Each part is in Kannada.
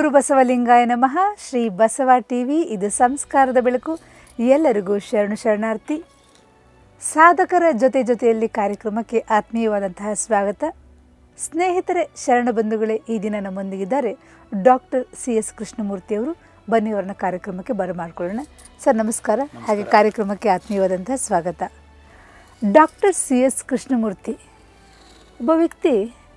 ಗುರು ಬಸವಲಿಂಗಾಯ ನಮಃ ಶ್ರೀ ಬಸವ ಟಿವಿ ಇದು ಸಂಸ್ಕಾರದ ಬೆಳಕು ಎಲ್ಲರಿಗೂ ಶರಣು ಶರಣಾರ್ಥಿ ಸಾಧಕರ ಜೊತೆ ಜೊತೆಯಲ್ಲಿ ಕಾರ್ಯಕ್ರಮಕ್ಕೆ ಆತ್ಮೀಯವಾದಂತಹ ಸ್ವಾಗತ ಸ್ನೇಹಿತರೆ ಶರಣ ಬಂಧುಗಳೇ ಈ ದಿನ ನಮ್ಮೊಂದಿಗಿದ್ದಾರೆ ಡಾಕ್ಟರ್ ಸಿ ಎಸ್ ಕೃಷ್ಣಮೂರ್ತಿಯವರು ಬನ್ನಿ ಅವರನ್ನ ಕಾರ್ಯಕ್ರಮಕ್ಕೆ ಬರಮಾಡ್ಕೊಳ್ಳೋಣ ಸರ್ ನಮಸ್ಕಾರ ಹಾಗೆ ಕಾರ್ಯಕ್ರಮಕ್ಕೆ ಆತ್ಮೀಯವಾದಂತಹ ಸ್ವಾಗತ ಡಾಕ್ಟರ್ ಸಿ ಎಸ್ ಕೃಷ್ಣಮೂರ್ತಿ ಒಬ್ಬ ವ್ಯಕ್ತಿ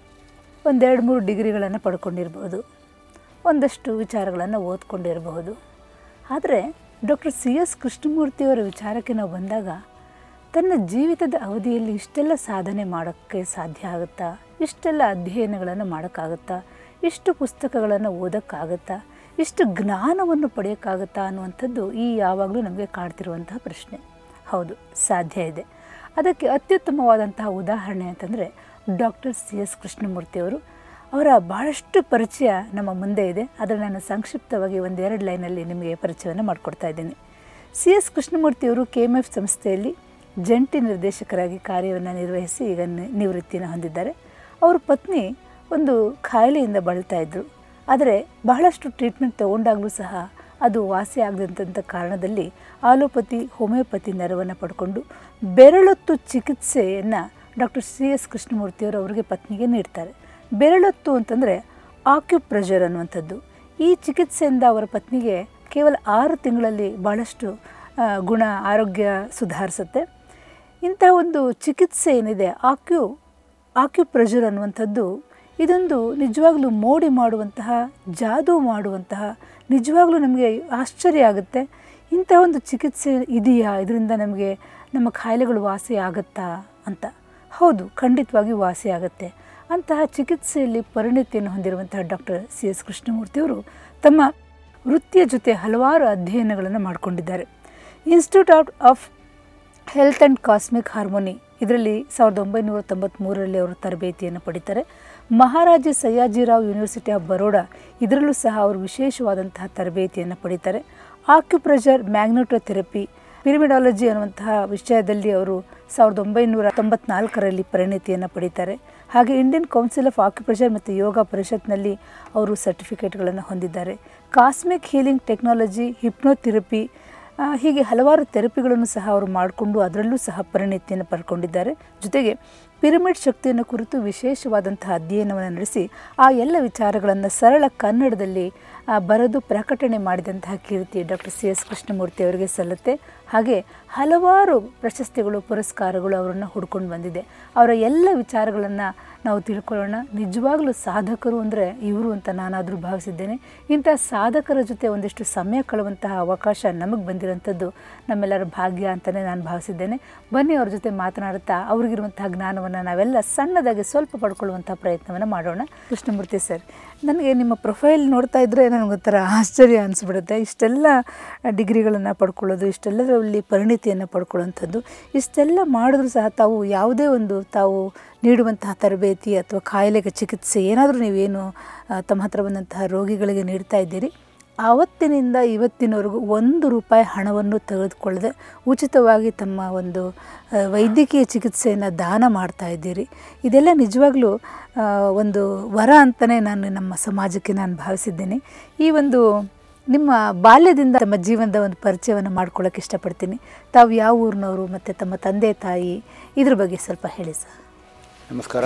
ಒಂದೆರಡು ಮೂರು ಡಿಗ್ರಿಗಳನ್ನು ಪಡ್ಕೊಂಡಿರ್ಬೋದು ಒಂದಷ್ಟು ವಿಚಾರಗಳನ್ನು ಓದ್ಕೊಂಡಿರಬಹುದು ಆದರೆ ಡಾಕ್ಟರ್ ಸಿ ಎಸ್ ಕೃಷ್ಣಮೂರ್ತಿಯವರ ವಿಚಾರಕ್ಕೆ ನಾವು ಬಂದಾಗ ತನ್ನ ಜೀವಿತದ ಅವಧಿಯಲ್ಲಿ ಇಷ್ಟೆಲ್ಲ ಸಾಧನೆ ಮಾಡೋಕ್ಕೆ ಸಾಧ್ಯ ಆಗುತ್ತಾ ಇಷ್ಟೆಲ್ಲ ಅಧ್ಯಯನಗಳನ್ನು ಮಾಡೋಕ್ಕಾಗುತ್ತಾ ಇಷ್ಟು ಪುಸ್ತಕಗಳನ್ನು ಓದೋಕ್ಕಾಗುತ್ತಾ ಇಷ್ಟು ಜ್ಞಾನವನ್ನು ಪಡೆಯೋಕ್ಕಾಗುತ್ತಾ ಅನ್ನುವಂಥದ್ದು ಈ ಯಾವಾಗಲೂ ನಮಗೆ ಕಾಡ್ತಿರುವಂತಹ ಪ್ರಶ್ನೆ ಹೌದು ಸಾಧ್ಯ ಇದೆ ಅದಕ್ಕೆ ಅತ್ಯುತ್ತಮವಾದಂತಹ ಉದಾಹರಣೆ ಅಂತಂದರೆ ಡಾಕ್ಟರ್ ಸಿ ಎಸ್ ಕೃಷ್ಣಮೂರ್ತಿಯವರು ಅವರ ಭಾಳಷ್ಟು ಪರಿಚಯ ನಮ್ಮ ಮುಂದೆ ಇದೆ ಅದನ್ನು ನಾನು ಸಂಕ್ಷಿಪ್ತವಾಗಿ ಒಂದೆರಡು ಲೈನಲ್ಲಿ ನಿಮಗೆ ಪರಿಚಯವನ್ನು ಮಾಡಿಕೊಡ್ತಾ ಇದ್ದೀನಿ ಸಿ ಎಸ್ ಕೃಷ್ಣಮೂರ್ತಿಯವರು ಕೆ ಎಮ್ ಎಫ್ ಸಂಸ್ಥೆಯಲ್ಲಿ ಜಂಟಿ ನಿರ್ದೇಶಕರಾಗಿ ಕಾರ್ಯವನ್ನು ನಿರ್ವಹಿಸಿ ಈಗ ನಿ- ನಿವೃತ್ತಿಯನ್ನು ಹೊಂದಿದ್ದಾರೆ ಅವರ ಪತ್ನಿ ಒಂದು ಕಾಯಿಲೆಯಿಂದ ಬಳಲ್ತಾ ಇದ್ದರು ಆದರೆ ಬಹಳಷ್ಟು ಟ್ರೀಟ್ಮೆಂಟ್ ತಗೊಂಡಾಗಲೂ ಸಹ ಅದು ವಾಸಿ ಆಗದಂಥ ಕಾರಣದಲ್ಲಿ ಆಲೋಪತಿ ಹೋಮಿಯೋಪತಿ ನೆರವನ್ನು ಪಡ್ಕೊಂಡು ಬೆರಳೊತ್ತು ಚಿಕಿತ್ಸೆಯನ್ನು ಡಾಕ್ಟರ್ ಸಿ ಎಸ್ ಕೃಷ್ಣಮೂರ್ತಿಯವರು ಅವರಿಗೆ ಪತ್ನಿಗೆ ನೀಡ್ತಾರೆ ಬೆರಳೊತ್ತು ಅಂತಂದರೆ ಆಕ್ಯುಪ್ರೆಷರ್ ಅನ್ನುವಂಥದ್ದು ಈ ಚಿಕಿತ್ಸೆಯಿಂದ ಅವರ ಪತ್ನಿಗೆ ಕೇವಲ ಆರು ತಿಂಗಳಲ್ಲಿ ಭಾಳಷ್ಟು ಆ, ಗುಣ ಆರೋಗ್ಯ ಸುಧಾರಿಸುತ್ತೆ ಇಂಥ ಒಂದು ಚಿಕಿತ್ಸೆ ಏನಿದೆ ಆಕ್ಯು ಆಕ್ಯುಪ್ರೆಷರ್ ಅನ್ನುವಂಥದ್ದು ಇದೊಂದು ನಿಜವಾಗ್ಲೂ ಮೋಡಿ ಮಾಡುವಂತಹ ಜಾದೂ ಮಾಡುವಂತಹ ನಿಜವಾಗ್ಲೂ ನಮಗೆ ಆಶ್ಚರ್ಯ ಆಗುತ್ತೆ ಇಂಥ ಒಂದು ಚಿಕಿತ್ಸೆ ಇದೆಯಾ ಇದರಿಂದ ನಮಗೆ ನಮ್ಮ ಕಾಯಿಲೆಗಳು ವಾಸಿ ಆಗುತ್ತಾ ಅಂತ ಹೌದು ಖಂಡಿತವಾಗಿ ವಾಸಿ ಆಗುತ್ತೆ ಅಂತಹ ಚಿಕಿತ್ಸೆಯಲ್ಲಿ ಪರಿಣಿತಿಯನ್ನು ಹೊಂದಿರುವಂತಹ ಡಾಕ್ಟರ್ ಸಿ ಎಸ್ ಕೃಷ್ಣಮೂರ್ತಿಯವರು ತಮ್ಮ ವೃತ್ತಿಯ ಜೊತೆ ಹಲವಾರು ಅಧ್ಯಯನಗಳನ್ನು ಮಾಡಿಕೊಂಡಿದ್ದಾರೆ institute of of health and cosmic harmony ಇದರಲ್ಲಿ ಸಾವಿರದ ಒಂಬೈನೂರ ತೊಂಬತ್ತ್ಮೂರರಲ್ಲಿ ಅವರು ತರಬೇತಿಯನ್ನು ಪಡಿತಾರೆ ಮಹಾರಾಜ ಸಯ್ಯಾಜಿರಾವ್ ಯೂನಿವರ್ಸಿಟಿ ಆಫ್ ಬರೋಡಾ ಇದರಲ್ಲೂ ಸಹ ಅವರು ವಿಶೇಷವಾದಂತಹ ತರಬೇತಿಯನ್ನು ಪಡಿತಾರೆ ಆಕ್ಯುಪ್ರೆಷರ್ ಮ್ಯಾಗ್ನೆಟೋಥೆರಪಿ ಪಿರಿಮಿಡಾಲಜಿ ಅನ್ನುವಂತಹ ವಿಷಯದಲ್ಲಿ ಅವರು ಸಾವಿರದ ಒಂಬೈನೂರ ತೊಂಬತ್ನಾಲ್ಕರಲ್ಲಿ ಪರಿಣಿತಿಯನ್ನು ಪಡಿತಾರೆ ಹಾಗೆ ಇಂಡಿಯನ್ ಕೌನ್ಸಿಲ್ ಆಫ್ ಆಕ್ಯುಪ್ರೆಷರ್ ಮತ್ತು ಯೋಗ ಪರಿಷತ್ನಲ್ಲಿ ಅವರು ಸರ್ಟಿಫಿಕೇಟ್ಗಳನ್ನು ಹೊಂದಿದ್ದಾರೆ ಕಾಸ್ಮಿಕ್ ಹೀಲಿಂಗ್ ಟೆಕ್ನಾಲಜಿ ಹಿಪ್ನೋಥೆರಪಿ ಆ, ಹೀಗೆ ಹಲವಾರು ಥೆರಪಿಗಳನ್ನು ಸಹ ಅವರು ಮಾಡಿಕೊಂಡು ಅದರಲ್ಲೂ ಸಹ ಪರಿಣಿತಿಯನ್ನು ಪಡ್ಕೊಂಡಿದ್ದಾರೆ ಜೊತೆಗೆ ಪಿರಮಿಡ್ ಶಕ್ತಿಯನ್ನು ಕುರಿತು ವಿಶೇಷವಾದಂತಹ ಅಧ್ಯಯನವನ್ನು ನಡೆಸಿ ಆ ಎಲ್ಲ ವಿಚಾರಗಳನ್ನು ಸರಳ ಕನ್ನಡದಲ್ಲಿ ಆ, ಬರೆದು ಪ್ರಕಟಣೆ ಮಾಡಿದಂತಹ ಕೀರ್ತಿ ಡಾಕ್ಟರ್ ಸಿ ಎಸ್ ಕೃಷ್ಣಮೂರ್ತಿ ಅವರಿಗೆ ಸಲ್ಲುತ್ತೆ ಹಾಗೆ ಹಲವಾರು ಪ್ರಶಸ್ತಿಗಳು ಪುರಸ್ಕಾರಗಳು ಅವರನ್ನು ಹುಡ್ಕೊಂಡು ಬಂದಿದೆ ಅವರ ಎಲ್ಲ ವಿಚಾರಗಳನ್ನು ನಾವು ತಿಳ್ಕೊಳ್ಳೋಣ ನಿಜವಾಗ್ಲೂ ಸಾಧಕರು ಅಂದರೆ ಇವರು ಅಂತ ನಾನಾದರೂ ಭಾವಿಸಿದ್ದೇನೆ ಇಂಥ ಸಾಧಕರ ಜೊತೆ ಒಂದಿಷ್ಟು ಸಮಯ ಕಳೆಯುವಂತಹ ಅವಕಾಶ ನಮಗೆ ಬಂದಿರೋಂಥದ್ದು ನಮ್ಮೆಲ್ಲರ ಭಾಗ್ಯ ಅಂತಲೇ ನಾನು ಭಾವಿಸಿದ್ದೇನೆ ಬನ್ನಿ ಅವ್ರ ಜೊತೆ ಮಾತನಾಡುತ್ತಾ ಅವ್ರಿಗಿರುವಂತಹ ಜ್ಞಾನವನ್ನು ನಾವೆಲ್ಲ ಸಣ್ಣದಾಗಿ ಸ್ವಲ್ಪ ಪಡ್ಕೊಳ್ಳುವಂಥ ಪ್ರಯತ್ನವನ್ನು ಮಾಡೋಣ ಕೃಷ್ಣಮೂರ್ತಿ ಸರ್ ನನಗೆ ನಿಮ್ಮ ಪ್ರೊಫೈಲ್ ನೋಡ್ತಾ ಇದ್ದರೆ ನನಗೊಂಥರ ಆಶ್ಚರ್ಯ ಅನಿಸ್ಬಿಡುತ್ತೆ ಇಷ್ಟೆಲ್ಲ ಡಿಗ್ರಿಗಳನ್ನು ಪಡ್ಕೊಳ್ಳೋದು ಇಷ್ಟೆಲ್ಲದರಲ್ಲಿ ಪರಿಣಿತಿಯನ್ನು ಪಡ್ಕೊಳ್ಳೋಂಥದ್ದು ಇಷ್ಟೆಲ್ಲ ಮಾಡಿದ್ರೂ ಸಹ ತಾವು ಯಾವುದೇ ಒಂದು ತಾವು ನೀಡುವಂತಹ ತರಬೇತಿ ಅಥವಾ ಕಾಯಿಲೆಗೆ ಚಿಕಿತ್ಸೆ ಏನಾದರೂ ನೀವೇನು ಆ, ತಮ್ಮ ಹತ್ರ ಬಂದಂತಹ ರೋಗಿಗಳಿಗೆ ನೀಡ್ತಾ ಇದ್ದೀರಿ ಆವತ್ತಿನಿಂದ ಇವತ್ತಿನವರೆಗೂ ಒಂದು ರೂಪಾಯಿ ಹಣವನ್ನು ತೆಗೆದುಕೊಳ್ಳದೆ ಉಚಿತವಾಗಿ ತಮ್ಮ ಒಂದು ಆ, ವೈದ್ಯಕೀಯ ಚಿಕಿತ್ಸೆಯನ್ನು ದಾನ ಮಾಡ್ತಾ ಇದ್ದೀರಿ ಇದೆಲ್ಲ ನಿಜವಾಗ್ಲೂ ಆ, ಒಂದು ವರ ಅಂತಲೇ ನಾನು ನಮ್ಮ ಸಮಾಜಕ್ಕೆ ನಾನು ಭಾವಿಸಿದ್ದೀನಿ ಈ ಒಂದು ನಿಮ್ಮ ಬಾಲ್ಯದಿಂದ ತಮ್ಮ ಜೀವನದ ಒಂದು ಪರಿಚಯವನ್ನು ಮಾಡ್ಕೊಳ್ಳೋಕೆ ಇಷ್ಟಪಡ್ತೀನಿ ತಾವು ಯಾವ ಊರಿನವರು ಮತ್ತು ತಮ್ಮ ತಂದೆ ತಾಯಿ ಇದ್ರ ಬಗ್ಗೆ ಸ್ವಲ್ಪ ಹೇಳಿ ಸರ್ ನಮಸ್ಕಾರ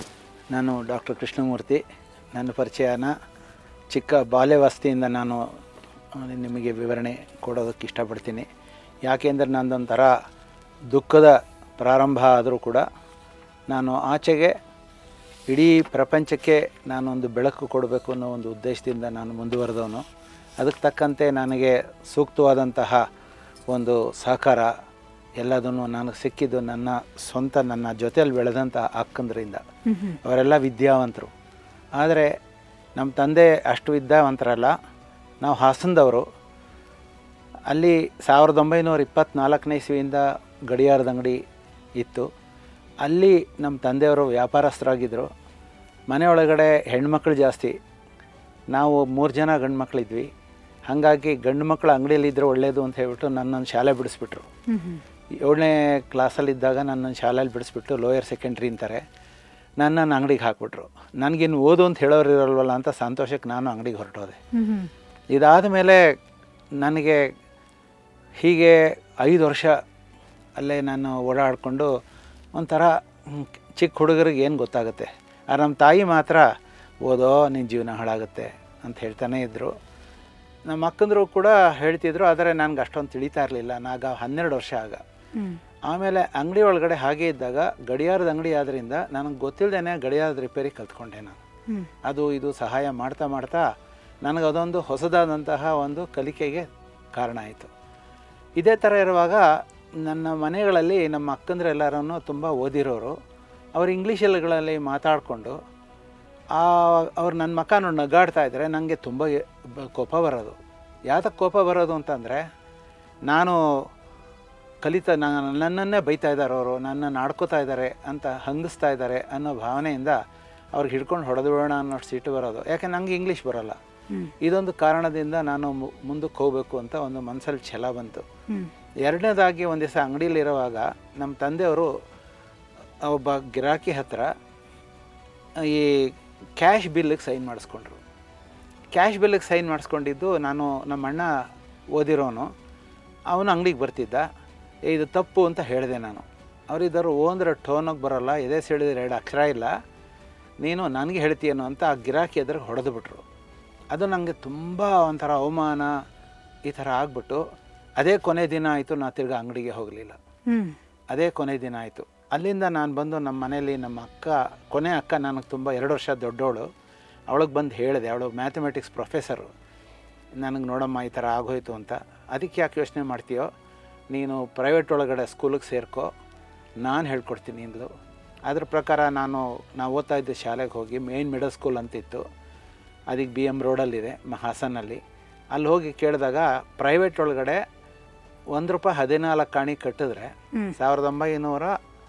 ನಾನು ಡಾಕ್ಟರ್ ಕೃಷ್ಣಮೂರ್ತಿ ನನ್ನ ಪರಿಚಯನ ಚಿಕ್ಕ ಬಾಲ್ಯವಾಸ್ತಿಯಿಂದ ನಾನು ಆ, ನಿಮಗೆ ವಿವರಣೆ ಕೊಡೋದಕ್ಕೆ ಇಷ್ಟಪಡ್ತೀನಿ ಯಾಕೆಂದರೆ ನಂದೊಂಥರ ದುಃಖದ ಪ್ರಾರಂಭ ಆದರೂ ಕೂಡ ನಾನು ಆಚೆಗೆ ಇಡೀ ಪ್ರಪಂಚಕ್ಕೆ ನಾನೊಂದು ಬೆಳಕು ಕೊಡಬೇಕು ಅನ್ನೋ ಒಂದು ಉದ್ದೇಶದಿಂದ ನಾನು ಮುಂದುವರೆದವನು ಅದಕ್ಕೆ ತಕ್ಕಂತೆ ನನಗೆ ಸೂಕ್ತವಾದಂತಹ ಒಂದು ಸಹಕಾರ ಎಲ್ಲದನ್ನು ನನಗೆ ಸಿಕ್ಕಿದ್ದು ನನ್ನ ಸ್ವಂತ ನನ್ನ ಜೊತೆಯಲ್ಲಿ ಬೆಳೆದಂಥ ಅಕ್ಕಂದ್ರಿಂದ ಅವರೆಲ್ಲ ವಿದ್ಯಾವಂತರು ಆದರೆ ನಮ್ಮ ತಂದೆ ಅಷ್ಟು ವಿದ್ಯಾವಂತರಲ್ಲ ನಾವು ಹಾಸನದವರು ಅಲ್ಲಿ ಸಾವಿರದ ಒಂಬೈನೂರ ಇಪ್ಪತ್ತ್ನಾಲ್ಕನೇ ಇಸ್ವಿಯಿಂದ ಗಡಿಯಾರದ ಅಂಗಡಿ ಇತ್ತು ಅಲ್ಲಿ ನಮ್ಮ ತಂದೆಯವರು ವ್ಯಾಪಾರಸ್ಥರಾಗಿದ್ದರು ಮನೆಯೊಳಗಡೆ ಹೆಣ್ಮಕ್ಳು ಜಾಸ್ತಿ ನಾವು ಮೂರು ಜನ ಗಂಡು ಮಕ್ಕಳಿದ್ವಿ ಹಾಗಾಗಿ ಗಂಡು ಮಕ್ಕಳು ಅಂಗಡಿಯಲ್ಲಿದ್ದರೆ ಒಳ್ಳೆಯದು ಅಂತ ಹೇಳ್ಬಿಟ್ಟು ನನ್ನನ್ನು ಶಾಲೆ ಬಿಡಿಸ್ಬಿಟ್ರು ಏಳನೇ ಕ್ಲಾಸಲ್ಲಿದ್ದಾಗ ನನ್ನನ್ನು ಶಾಲೆಯಲ್ಲಿ ಬಿಡಿಸ್ಬಿಟ್ಟು ಲೋಯರ್ ಸೆಕೆಂಡ್ರಿ ಅಂತಾರೆ ನನ್ನನ್ನು ಅಂಗಡಿಗೆ ಹಾಕ್ಬಿಟ್ರು ನನಗಿನ್ನು ಓದು ಅಂತ ಹೇಳೋರು ಇರಲ್ವಲ್ಲ ಅಂತ ಸಂತೋಷಕ್ಕೆ ನಾನು ಅಂಗಡಿಗೆ ಹೊರಟೋದೆ ಹ್ಮ್ ಹ್ಮ್ ಇದಾದ ಮೇಲೆ ನನಗೆ ಹೀಗೆ ಐದು ವರ್ಷ ಅಲ್ಲೇ ನಾನು ಓಡಾಡಿಕೊಂಡು ಒಂಥರ ಹ್ಮ್, ಚಿಕ್ಕ ಹುಡುಗರಿಗೆ ಏನು ಗೊತ್ತಾಗುತ್ತೆ ಆ ನಮ್ಮ ತಾಯಿ ಮಾತ್ರ ಓದೋ ನಿನ್ನ ಜೀವನ ಹಾಳಾಗುತ್ತೆ ಅಂತ ಹೇಳ್ತಾನೆ ಇದ್ದರು ನಮ್ಮ ಅಕ್ಕಂದರು ಕೂಡ ಹೇಳ್ತಿದ್ರು ಆದರೆ ನನಗೆ ಅಷ್ಟೊಂದು ತಿಳಿತಾ ಇರಲಿಲ್ಲ ನಾಗ ಹನ್ನೆರಡು ವರ್ಷ ಆಗ ಹ್ಮ್ ಆಮೇಲೆ ಅಂಗಡಿ ಒಳಗಡೆ ಹಾಗೆ ಇದ್ದಾಗ ಗಡಿಯಾರದ ಅಂಗಡಿ ಆದ್ರಿಂದ ನನಗೆ ಗೊತ್ತಿಲ್ಲದೇ ಗಡಿಯಾರದ ರಿಪೇರಿ ಕಲ್ತ್ಕೊಂಡೆ ನಾನು ಹ್ಮ್ ಅದು ಇದು ಸಹಾಯ ಮಾಡ್ತಾ ಮಾಡ್ತಾ ನನಗೆ ಅದೊಂದು ಹೊಸದಾದಂತಹ ಒಂದು ಕಲಿಕೆಗೆ ಕಾರಣ ಆಯಿತು ಇದೇ ಥರ ಇರುವಾಗ ನನ್ನ ಮನೆಗಳಲ್ಲಿ ನಮ್ಮ ಅಕ್ಕಂದ್ರೆಲ್ಲರನ್ನು ತುಂಬ ಓದಿರೋರು ಅವ್ರು ಇಂಗ್ಲೀಷಲ್ಗಳಲ್ಲಿ ಮಾತಾಡಿಕೊಂಡು ಆ ಅವ್ರು ನನ್ನ ಮಕ್ಕ ನೋಡಿ ನಗಾಡ್ತಾ ಇದ್ದರೆ ನನಗೆ ತುಂಬ ಎ- ಬ- ಕೋಪ ಬರೋದು ಯಾತಕ್ಕೆ ಕೋಪ ಬರೋದು ಅಂತಂದರೆ ನಾನು ಕಲಿತಾ ನಾನು ನನ್ನನ್ನೇ ಬೈತಾ ಇದ್ದಾರೆ ಅವರು ನನ್ನನ್ನು ಆಡ್ಕೋತಾ ಇದ್ದಾರೆ ಅಂತ ಹಂಗಿಸ್ತಾ ಇದ್ದಾರೆ ಅನ್ನೋ ಭಾವನೆಯಿಂದ ಅವ್ರಿಗೆ ಹಿಡ್ಕೊಂಡು ಹೊಡೆದು ಬಿಡೋಣ ಅನ್ನೋಷ್ಟು ಸಿಟ್ಟು ಬರೋದು ಯಾಕೆ ನನಗೆ ಇಂಗ್ಲೀಷ್ ಬರೋಲ್ಲ ಹ್ಮ್ ಇದೊಂದು ಕಾರಣದಿಂದ ನಾನು ಮು- ಮುಂದಕ್ಕೆ ಹೋಗಬೇಕು ಅಂತ ಒಂದು ಮನಸ್ಸಲ್ಲಿ ಛಲ ಬಂತು ಹ್ಮ್ ಎರಡನೇದಾಗಿ ಒಂದು ದಿವಸ ಅಂಗಡಿಯಲ್ಲಿರುವಾಗ ನಮ್ಮ ತಂದೆಯವರು ಒಬ್ಬ ಗಿರಾಕಿ ಹತ್ರ ಈ ಕ್ಯಾಶ್ ಬಿಲ್ಲಿಗೆ ಸೈನ್ ಮಾಡಿಸ್ಕೊಂಡ್ರು ಕ್ಯಾಶ್ ಬಿಲ್ಲಿಗೆ ಸೈನ್ ಮಾಡಿಸ್ಕೊಂಡಿದ್ದು ನಾನು ನಮ್ಮ ಅಣ್ಣ ಓದಿರೋನು ಅವನು ಅಂಗಡಿಗೆ ಬರ್ತಿದ್ದ ಏ ಇದು ತಪ್ಪು ಅಂತ ಹೇಳಿದೆ ನಾನು ಅವರಿದ್ದರು ಓ ಅಂದ್ರೆ ಟೋನಾಗಿ ಬರೋಲ್ಲ ಎದೆ ಸೆಳೆದ್ರೆ ಎರಡು ಅಕ್ಷರ ಇಲ್ಲ ನೀನು ನನಗೆ ಹೇಳ್ತೀಯೇನೋ ಅಂತ ಆ ಗಿರಾಕಿ ಎದುರು ಹೊಡೆದು ಬಿಟ್ರು ಅದು ನನಗೆ ತುಂಬ ಒಂಥರ ಅವಮಾನ ಈ ಥರ ಆಗ್ಬಿಟ್ಟು ಅದೇ ಕೊನೆ ದಿನ ಆಯಿತು ನಾ ತಿರ್ಗಿ ಅಂಗಡಿಗೆ ಹೋಗಲಿಲ್ಲ ಹ್ಮ್ ಅದೇ ಕೊನೆ ದಿನ ಆಯಿತು ಅಲ್ಲಿಂದ ನಾನು ಬಂದು ನಮ್ಮ ಮನೇಲಿ ನಮ್ಮ ಅಕ್ಕ ಕೊನೆ ಅಕ್ಕ ನನಗೆ ತುಂಬ ಎರಡು ವರ್ಷ ದೊಡ್ಡವಳು ಅವಳಿಗೆ ಬಂದು ಹೇಳಿದೆ ಅವಳು ಮ್ಯಾಥಮೆಟಿಕ್ಸ್ ಪ್ರೊಫೆಸರು ನನಗೆ ನೋಡಮ್ಮ ಈ ಥರ ಆಗೋಯ್ತು ಅಂತ ಅದಕ್ಕೆ ಯಾಕೆ ಯೋಚನೆ ಮಾಡ್ತೀಯೋ ನೀನು ಪ್ರೈವೇಟ್ ಒಳಗಡೆ ಸ್ಕೂಲಿಗೆ ಸೇರ್ಕೋ ನಾನು ಹೇಳ್ಕೊಡ್ತೀನಿ ಇಂದ್ಲು ಅದ್ರ ಪ್ರಕಾರ ನಾನು ನಾವು ಓದ್ತಾ ಇದ್ದ ಶಾಲೆಗೆ ಹೋಗಿ ಮೇನ್ ಮಿಡಲ್ ಸ್ಕೂಲ್ ಅಂತಿತ್ತು ಅದಕ್ಕೆ ಬಿ ಎಮ್ ರೋಡಲ್ಲಿದೆ ಮ- ಹಾಸನಲ್ಲಿ ಅಲ್ಲಿ ಹೋಗಿ ಕೇಳಿದಾಗ ಪ್ರೈವೇಟ್ ಒಳಗಡೆ ಒಂದು ರೂಪಾಯಿ ಹದಿನಾಲ್ಕು ಕಾಣಿ ಕಟ್ಟಿದ್ರೆ ಹ್ಮ್. ಸಾವಿರದ ಒಂಬೈನೂರ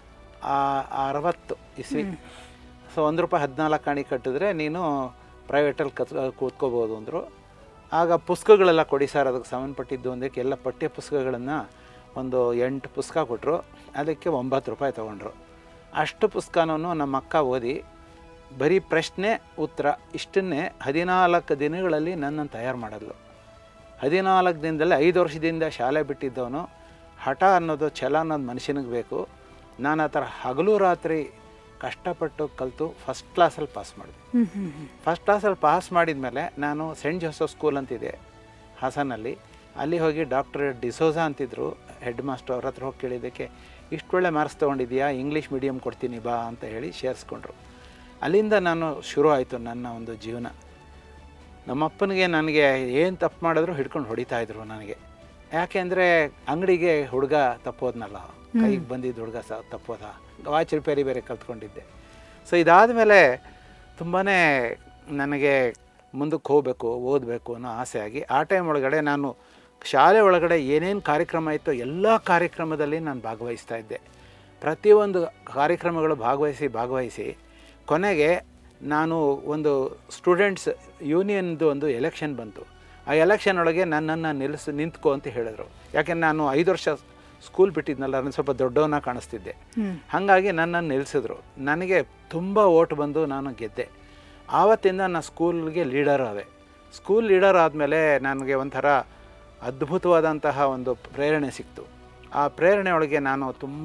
ಆ- ಅರವತ್ತು ಇಸ್ವಿ ಸೊ ಒಂದು ರೂಪಾಯಿ ಹದಿನಾಲ್ಕು ಕಾಣಿ ಕಟ್ಟಿದ್ರೆ ನೀನು ಪ್ರೈವೇಟಲ್ಲಿ ಕತ್ ಕೂತ್ಕೋಬೋದು ಅಂದರು ಆಗ ಪುಸ್ತಕಗಳೆಲ್ಲ ಕೊಡಿ ಸರ್ ಅದಕ್ಕೆ ಸಂಬಂಧಪಟ್ಟಿದ್ದು ಒಂದಕ್ಕೆ ಎಲ್ಲ ಪಠ್ಯ ಪುಸ್ತಕಗಳನ್ನು ಒಂದು ಎಂಟು ಪುಸ್ತಕ ಕೊಟ್ಟರು ಅದಕ್ಕೆ ಒಂಬತ್ತು ರೂಪಾಯಿ ತೊಗೊಂಡ್ರು ಅಷ್ಟು ಪುಸ್ತಕನೂ ನಮ್ಮ ಅಕ್ಕ ಓದಿ ಬರೀ ಪ್ರಶ್ನೆ ಉತ್ತರ ಇಷ್ಟನ್ನೇ ಹದಿನಾಲ್ಕು ದಿನಗಳಲ್ಲಿ ನನ್ನನ್ನು ತಯಾರು ಮಾಡಿದ್ಲು ಹದಿನಾಲ್ಕು ದಿನದಲ್ಲಿ ಐದು ವರ್ಷದಿಂದ ಶಾಲೆ ಬಿಟ್ಟಿದ್ದವನು ಹಠ ಅನ್ನೋದು ಛಲ ಅನ್ನೋದು ಮನುಷ್ಯನಿಗೆ ಬೇಕು ನಾನು ಆ ಥರ ಹಗಲು ರಾತ್ರಿ ಕಷ್ಟಪಟ್ಟು ಕಲಿತು ಫಸ್ಟ್ ಕ್ಲಾಸಲ್ಲಿ ಪಾಸ್ ಮಾಡಿದೆ ಹ್ಮ್ ಹ್ಮ್ ಹ್ಮ್ ಫಸ್ಟ್ ಕ್ಲಾಸಲ್ಲಿ ಪಾಸ್ ಮಾಡಿದ ಮೇಲೆ ನಾನು ಸೆಂಟ್ ಜೋಸಫ್ ಸ್ಕೂಲ್ ಅಂತಿದೆ ಹಾಸನಲ್ಲಿ ಅಲ್ಲಿ ಹೋಗಿ ಡಾಕ್ಟರ್ ಡಿಸೋಜಾ ಅಂತಿದ್ರು ಹೆಡ್ ಮಾಸ್ಟರ್ ಅವ್ರ ಹತ್ರ ಹೋಗಿ ಕೇಳಿದ್ದಕ್ಕೆ ಇಷ್ಟು ಒಳ್ಳೆ ಮಾರ್ಕ್ಸ್ ತೊಗೊಂಡಿದ್ಯಾ ಇಂಗ್ಲೀಷ್ ಮೀಡಿಯಮ್ ಕೊಡ್ತೀನಿ ಬಾ ಅಂತ ಹೇಳಿ ಸೇರಿಸ್ಕೊಂಡ್ರು ಅಲ್ಲಿಂದ ನಾನು ಶುರು ಆಯಿತು ನನ್ನ ಒಂದು ಜೀವನ ನಮ್ಮಪ್ಪನಿಗೆ ನನಗೆ ಏನು ತಪ್ಪು ಮಾಡಿದ್ರು ಹಿಡ್ಕೊಂಡು ಹೊಡಿತಾ ಇದ್ರು ನನಗೆ ಯಾಕೆಂದರೆ ಅಂಗಡಿಗೆ ಹುಡುಗ ತಪ್ಪೋದ್ನಲ್ಲ ಕೈಗೆ ಬಂದಿದ್ದ ಹುಡುಗ ಸಹ ತಪ್ಪೋದ ವಾಚ್ ರಿಪೇರಿ ಬೇರೆ ಕಲ್ತ್ಕೊಂಡಿದ್ದೆ ಸೊ ಇದಾದ ಮೇಲೆ ತುಂಬಾ ನನಗೆ ಮುಂದಕ್ಕೆ ಹೋಗಬೇಕು ಓದಬೇಕು ಅನ್ನೋ ಆಸೆ ಆಗಿ ಆ ಟೈಮ್ ಒಳಗಡೆ ನಾನು ಶಾಲೆ ಒಳಗಡೆ ಏನೇನು ಕಾರ್ಯಕ್ರಮ ಇತ್ತೋ ಎಲ್ಲ ಕಾರ್ಯಕ್ರಮದಲ್ಲಿ ನಾನು ಭಾಗವಹಿಸ್ತಾ ಇದ್ದೆ ಪ್ರತಿಯೊಂದು ಕಾರ್ಯಕ್ರಮಗಳು ಭಾಗವಹಿಸಿ ಭಾಗವಹಿಸಿ ಕೊನೆಗೆ ನಾನು ಒಂದು ಸ್ಟೂಡೆಂಟ್ಸ್ ಯೂನಿಯನ್ದು ಒಂದು ಎಲೆಕ್ಷನ್ ಬಂತು ಆ ಎಲೆಕ್ಷನ್ ಒಳಗೆ ನನ್ನನ್ನು ನಿಲ್ಲಿಸಿ ನಿಂತ್ಕೋ ಅಂತ ಹೇಳಿದ್ರು ಯಾಕೆಂದ್ರೆ ನಾನು ಐದು ವರ್ಷ ಸ್ಕೂಲ್ ಬಿಟ್ಟಿದ್ನಲ್ಲ ನಾನು ಸ್ವಲ್ಪ ದೊಡ್ಡವನ್ನ ಕಾಣಿಸ್ತಿದ್ದೆ ಹ್ಮ್ ಹಾಗಾಗಿ ನನ್ನನ್ನು ನಿಲ್ಲಿಸಿದ್ರು ನನಗೆ ತುಂಬ ಓಟ್ ಬಂದು ನಾನು ಗೆದ್ದೆ ಆವತ್ತಿಂದ ನಾನು ಸ್ಕೂಲ್ಗೆ ಲೀಡರ್ ಆದೆ ಸ್ಕೂಲ್ ಲೀಡರ್ ಆದಮೇಲೆ ನನಗೆ ಒಂಥರ ಅದ್ಭುತವಾದಂತಹ ಒಂದು ಪ್ರೇರಣೆ ಸಿಕ್ತು ಆ ಪ್ರೇರಣೆ ಒಳಗೆ ನಾನು ತುಂಬ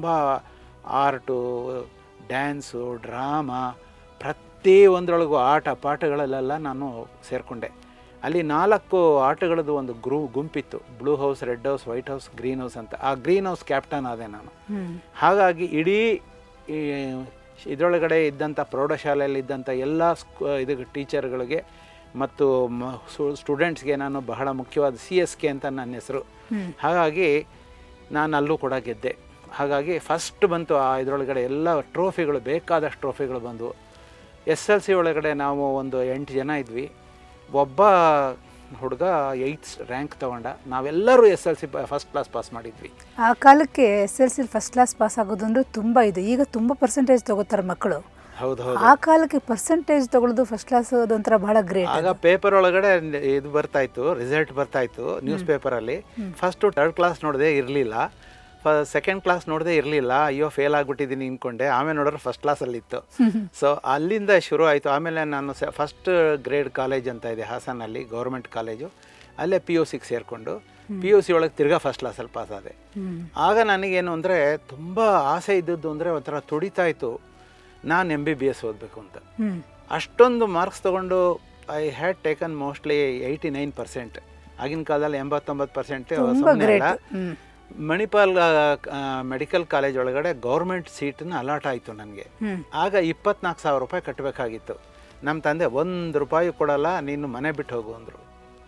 ಆರ್ಟು ಡ್ಯಾನ್ಸು ಡ್ರಾಮಾ ಪ್ರತಿ ಒಂದರೊಳಗೂ ಆಟ ಪಾಠಗಳಲ್ಲೆಲ್ಲ ನಾನು ಸೇರಿಕೊಂಡೆ ಅಲ್ಲಿ ನಾಲ್ಕು ಆಟಗಳದ್ದು ಒಂದು ಗ್ರೂ ಗುಂಪಿತ್ತು blue house red house white house green house ಅಂತ ಆ ಗ್ರೀನ್ ಹೌಸ್ ಕ್ಯಾಪ್ಟನ್ ಆದೆ ನಾನು ಹ್ಮ್ ಹಾಗಾಗಿ ಇಡೀ ಈ ಇದರೊಳಗಡೆ ಇದ್ದಂಥ ಪ್ರೌಢಶಾಲೆಯಲ್ಲಿ ಇದ್ದಂಥ ಎಲ್ಲ ಸ್ಕೂ ಇದು ಟೀಚರ್ಗಳಿಗೆ ಮತ್ತು ಮ ಸ್ಟೂಡೆಂಟ್ಸ್ಗೆ ನಾನು ಬಹಳ ಮುಖ್ಯವಾದ ಸಿ ಎಸ್ ಕೆ ಅಂತ ನನ್ನ ಹೆಸರು ಹ್ಮ್. ಹಾಗಾಗಿ ನಾನು ಅಲ್ಲೂ ಕೂಡ ಗೆದ್ದೆ ಹಾಗಾಗಿ ಫಸ್ಟ್ ಬಂತು ಆ ಇದರೊಳಗಡೆ ಎಲ್ಲ ಟ್ರೋಫಿಗಳು ಬೇಕಾದಷ್ಟು ಟ್ರೋಫಿಗಳು ಬಂದವು ಎಸ್ ಎಲ್ ಸಿ ಒಳಗಡೆ ನಾವು ಒಂದು ಎಂಟು ಜನ ಇದ್ವಿ ಒಬ್ಬ ಹುಡುಗ ಏಯ್ತ್ ರ್ಯಾಂಕ್ ತೊಗೊಂಡ ನಾವೆಲ್ಲರೂ S L C first class pass ಮಾಡಿದ್ವಿ ಆ ಕಾಲಕ್ಕೆ S L C first class pass ಆಗೋದು ಅಂದ್ರೆ ತುಂಬ ಇದು ಈಗ ತುಂಬ ಪರ್ಸೆಂಟೇಜ್ ತಗೋತಾರೆ ಮಕ್ಕಳು ಹೌದು ಹೌದು ಆ ಕಾಲಕ್ಕೆ ಪರ್ಸೆಂಟೇಜ್ ತಗೊಳ್ಳೋದು ಫಸ್ಟ್ ಕ್ಲಾಸ್ ಅದೊಂಥರ ಬಹಳ ಗ್ರೇಟ್ ಆಗ ಪೇಪರ್ ಒಳಗಡೆ ಇದು ಬರ್ತಾ ಇತ್ತು ರಿಸಲ್ಟ್ ಬರ್ತಾ ಇತ್ತು ನ್ಯೂಸ್ ಪೇಪರಲ್ಲಿ ಫಸ್ಟು ಥರ್ಡ್ ಕ್ಲಾಸ್ ನೋಡದೆ ಇರಲಿಲ್ಲ ಫ ಸೆಕೆಂಡ್ ಕ್ಲಾಸ್ ನೋಡದೆ ಇರಲಿಲ್ಲ ಅಯ್ಯೋ ಫೇಲ್ ಆಗಿಬಿಟ್ಟಿದ್ದೀನಿ ಅಂದ್ಕೊಂಡೆ ಆಮೇಲೆ ನೋಡಿದ್ರೆ ಫಸ್ಟ್ ಕ್ಲಾಸಲ್ಲಿತ್ತು ಸೊ ಅಲ್ಲಿಂದ ಶುರು ಆಯಿತು ಆಮೇಲೆ ನಾನು ಸ ಫಸ್ಟ್ ಗ್ರೇಡ್ ಕಾಲೇಜ್ ಅಂತ ಇದೆ ಹಾಸನಲ್ಲಿ ಗೌರ್ಮೆಂಟ್ ಕಾಲೇಜು ಅಲ್ಲೇ ಪಿ ಯು ಸಿಗೆ ಸೇರಿಕೊಂಡು ಪಿ ಯು ಸಿ ಒಳಗೆ ತಿರ್ಗಾ ಫಸ್ಟ್ ಕ್ಲಾಸಲ್ಲಿ ಪಾಸ್ ಆದೆ ಆಗ ನನಗೇನು ಅಂದರೆ ತುಂಬ ಆಸೆ ಇದ್ದದ್ದು ಅಂದರೆ ಒಂಥರ ತುಡಿತಾ ಇತ್ತು ನಾನು ಎಮ್ ಬಿ ಬಿ ಎಸ್ ಓದಬೇಕು ಅಂತ ಹ್ಮ್ ಅಷ್ಟೊಂದು ಮಾರ್ಕ್ಸ್ ತೊಗೊಂಡು I had taken mostly eighty nine percent ಆಗಿನ ಕಾಲದಲ್ಲಿ ಎಂಬತ್ತೊಂಬತ್ತು ಪರ್ಸೆಂಟ್ ತುಂಬಾ great hmm Manipal medical college ಒಳಗಡೆ ಗೌರ್ಮೆಂಟ್ ಸೀಟನ್ನ ಅಲಾಟ್ ಆಯಿತು ನನಗೆ ಹ್ಮ್ ಆಗ ಇಪ್ಪತ್ನಾಲ್ಕು ಸಾವಿರ ರೂಪಾಯಿ ಕಟ್ಟಬೇಕಾಗಿತ್ತು ನಮ್ಮ ತಂದೆ ಒಂದು ರೂಪಾಯಿ ಕೊಡಲ್ಲ ನೀನು ಮನೆ ಬಿಟ್ಟು ಹೋಗು ಅಂದರು